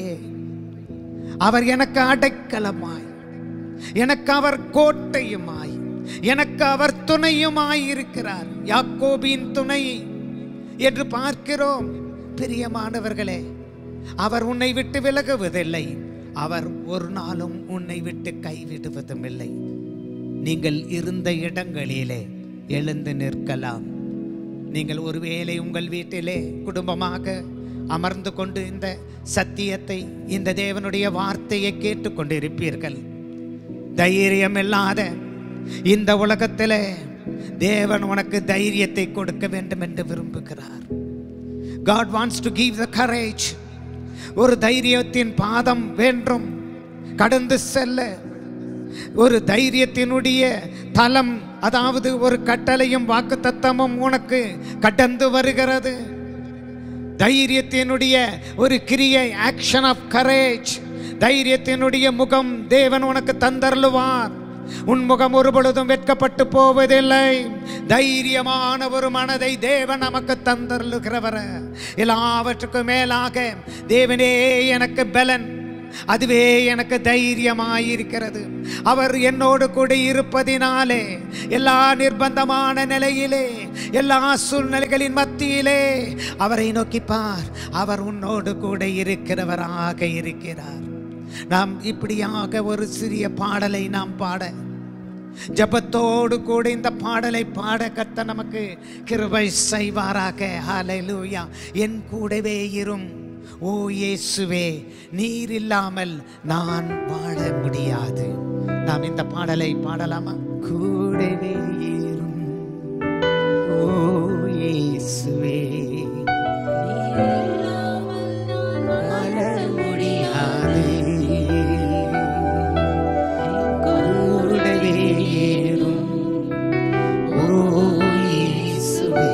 அவர் எனக்கு அடைக்கலமாய் எனக்கு அவர் கோட்டையுமாய் எனக்கு அவர் துணையுமாய் இருக்கிறார் யாக்கோபின் துணை என்று பார்க்கிறோம் பிரியமானவர்களே அவர் உன்னை விட்டு விலகுவதில்லை அவர் ஒரு நாளும் உன்னை விட்டு கைவிடுவதும் இல்லை நீங்கள் இருந்த இடங்களிலே எழுந்து நிற்கலாம் நீங்கள் ஒருவேளை உங்கள் வீட்டிலே குடும்பமாக அமர்ந்து கொண்டு இந்த சத்தியத்தை இந்த தேவனுடைய வார்த்தையை கேட்டுக்கொண்டிருப்பீர்கள் தைரியம் இல்லாத இந்த உலகத்திலே தேவன் உனக்கு தைரியத்தை கொடுக்க வேண்டும் என்று விரும்புகிறார் God wants to give the courage ஒரு தைரியத்தின் பாதம் வேண்டும் கடந்து செல்ல ஒரு தைரியத்தினுடைய தலம் அதாவது ஒரு கட்டளையும் வாக்குத்தத்தமும் உனக்கு கடந்து வருகிறது தைரியத்தினுடைய ஒரு கிரியை ஆக்ஷன் ஆஃப் கரேஜ் தைரியத்தினுடைய முகம் தேவன் உனக்கு தந்தருளுவார் உன் முகம் ஒரு பொழுதும் வெட்கப்பட்டு போவதில்லை தைரியமான ஒரு மனதை தேவன் நமக்கு தந்தருளுகிறவர் எல்லாவற்றுக்கும் மேலாக தேவனே எனக்கு பலன் அதுவே எனக்கு தைரியமாயிருக்கிறது அவர் என்னோடு கூட இருப்பதினாலே எல்லா நிர்பந்தமான நிலையிலே எல்லா சூழ்நிலைகளின் மத்தியிலே அவரை நோக்கி பார் அவர் உன்னோடு கூட இருக்கிறவராக இருக்கிறார் நாம் இப்படியாக ஒரு சிறிய பாடலை நாம் பாட ஜபத்தோடு கூட இந்த பாடலை பாட கத்த நமக்கு கிருபை செய்வாராக ஹalleluya என் கூடவே இரும் ஓ இயேசுவே நீர் இல்லாமல் நான் வாழ முடியாது நாம் இந்த பாடலை பாடலாமா கூடவே இரும் ஓ இயேசுவே வாழ முடியாது கூடவே இரும் ஓ இயேசுவே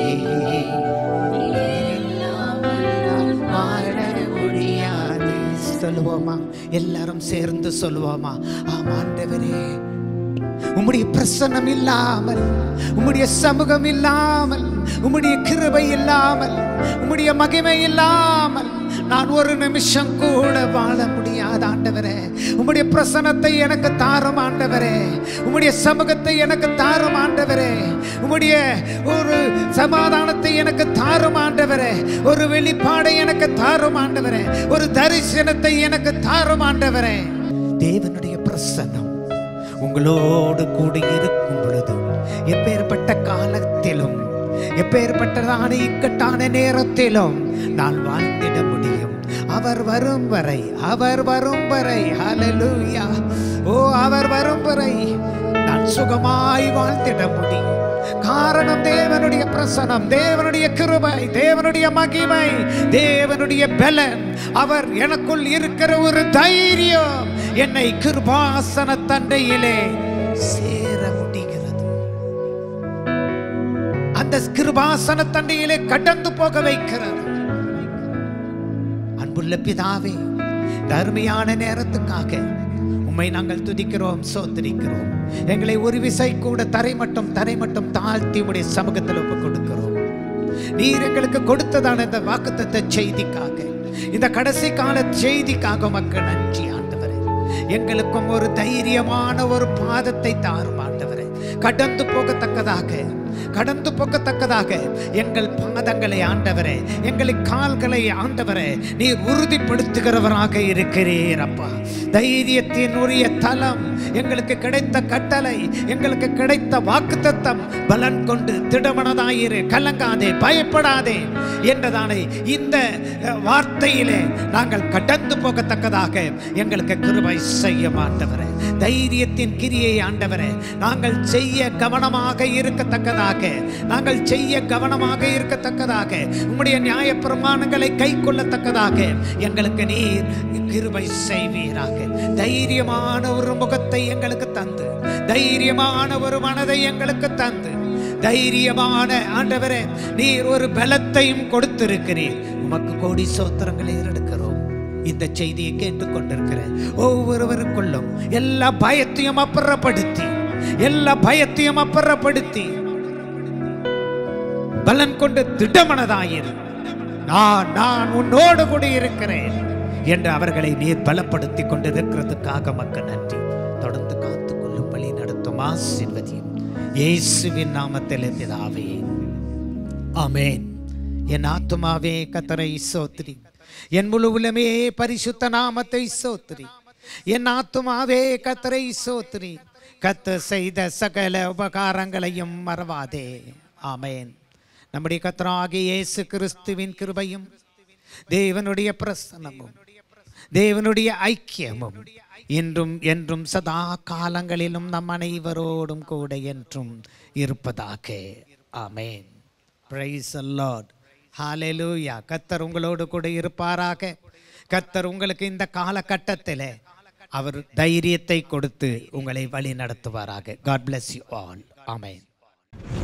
வாழ முடியாது சொல்லுவோமா எல்லாரும் சேர்ந்து சொல்லுவோமா ஆமாண்டவரே உம்முடைய பிரசன்னம் இல்லாமல் உம்முடைய சமூகம் இல்லாமல் உம்முடைய கிருபை இல்லாமல் உம்முடைய மகிமை இல்லாமல் நான் ஒரு நிமிஷம் கூட வாழ முடியாது ஆண்டவரே உம்முடைய பிரசனத்தை எனக்கு தாரும் ஆண்டவரே உம்முடைய சமூகத்தை எனக்கு தாரும் ஆண்டவரே உம்முடைய ஒரு சமாதானத்தை எனக்கு தாரும் ஆண்டவரே ஒரு வெளிப்பாடை எனக்கு தாரும் ஆண்டவரே ஒரு தரிசனத்தை எனக்கு தாரும் ஆண்டவரே தேவனுடைய பிரசன்னம் உங்களோடு கூட இருக்கும் பொழுது எப்பேற்பட்ட காலத்திலும் எப்பேற்பட்டதான இக்கட்டான நேரத்திலும் நான் வாழ்ந்திட முடியும் அவர் வரும் வரை அவர் வரும் வரை ஹalleluya ஓ அவர் வரும் வரை நான் சுகமாய் வாழ்ந்திட முடியும் காரணம் தேவனுடைய பிரசனம் தேவனுடைய கிருபை தேவனுடைய மகிமை தேவனுடைய பலன் அவர் எனக்குள் இருக்கிற ஒரு தைரியம் என்னை கிருபாசன தண்டையிலே சேர முடிகிறது அந்த கிருபாசன தண்டையிலே கடந்து போக வைக்கிறது அன்புள்ள பிதாவே இந்த அருமையான நேரத்துக்காக உம்மை நாங்கள் துதிக்கிறோம் சோதரிக்கிறோம் எங்களை ஒரு விசை கூட தரை மட்டும் தரை மட்டும் தாழ்த்தி உடைய சமூகத்தில் ஒப்பு கொடுக்கிறோம் நீர் எங்களுக்கு கொடுத்ததான இந்த வாக்குத்தத்த செய்திக்காக இந்த கடைசி கால செய்திக்காக மக்கள் நன்றி ஆண்டவரே எங்களுக்கும் ஒரு தைரியமான ஒரு பாதத்தை தாரும் ஆண்டவரே கடந்து போகத்தக்கதாக கடந்து போகத்தக்கதாக எங்கள் பாதங்களை ஆண்டவரே எங்களை கால்களை ஆண்டவரே நீர் உறுதிப்படுத்துகிறவராக இருக்கிறீர் அப்பா தைரியத்தின் உரிய தலம் எங்களுக்கு கிடைத்த கட்டளை எங்களுக்கு கிடைத்த வாக்குத்தத்தம் பலன் கொண்டு திடமனதாயிரு கலங்காதே பயப்படாதே என்றதானே இந்த அஹ், வார்த்தையிலே நாங்கள் கடந்து போகத்தக்கதாக எங்களுக்கு கிருபை செய்ய மாட்டவரே தைரியத்தின் கிரியை ஆண்டவரே நாங்கள் செய்ய கவனமாக இருக்கத்தக்கதாக நாங்கள் செய்ய கவனமாக இருக்கத்தக்கதாக உம்முடைய நியாய பிரமாணங்களை கை கொள்ளத்தக்கதாக எங்களுக்கு நீர் கிருபை செய்வீராக தைரியமான ஒரு முகத்தை எங்களுக்கு தந்து தைரியமான ஒரு மனதை எங்களுக்கு தந்து தைரியமான ஆண்டவரே நீர் ஒரு பலத்தையும் கொடுத்திருக்கிறீர் உமக்கு கோடி சோத்திரங்களை எடுக்கிறோம் இந்த செய்தியை கேட்டுக்கொண்டிருக்கிற ஒவ்வொருவருக்குள்ளும் எல்லா பயத்தையும் அப்புறப்படுத்தி எல்லா பயத்தையும் அப்புறப்படுத்தி பலன் கொண்டு திடமனதாயிரு நான் நான் உன்னோடு கூட இருக்கிறேன் என்று அவர்களை நீர் பலப்படுத்தி கொண்டிருக்கிறதுக்காக மக்கள் நன்றி தொடர்ந்து காத்து கொள்ளும் வழி நடத்தும் ஆசீர்வதியும் இயேசுவின் நாமத்தில் பிதாவே ஆமென் என் ஆத்துமாவே கத்தரை சோத்திரி என் முழு உலமே பரிசுத்த நாமத்தை சோத்திரி என் ஆத்துமாவே கத்தரை சோத்திரி கத்த செய்த சகல உபகாரங்களையும் மறவாதே ஆமென் நம்முடைய கத்தராகிய இயேசு கிறிஸ்துவின் கிருபையும் தேவனுடைய பிரசன்னமும் தேவனுடைய ஐக்கியமும் இன்றும் என்றும் சதா காலங்களிலும் நம் அனைவரோடும் கூட என்றும் இருப்பதாக ஆமென் பிரைஸ் லார்ட் ஹalleluya கத்தர் உங்களோடு கூட இருப்பாராக கத்தர் உங்களுக்கு இந்த காலகட்டத்தில் அவர் தைரியத்தை கொடுத்து உங்களை வழி நடத்துவாராக God bless you all amen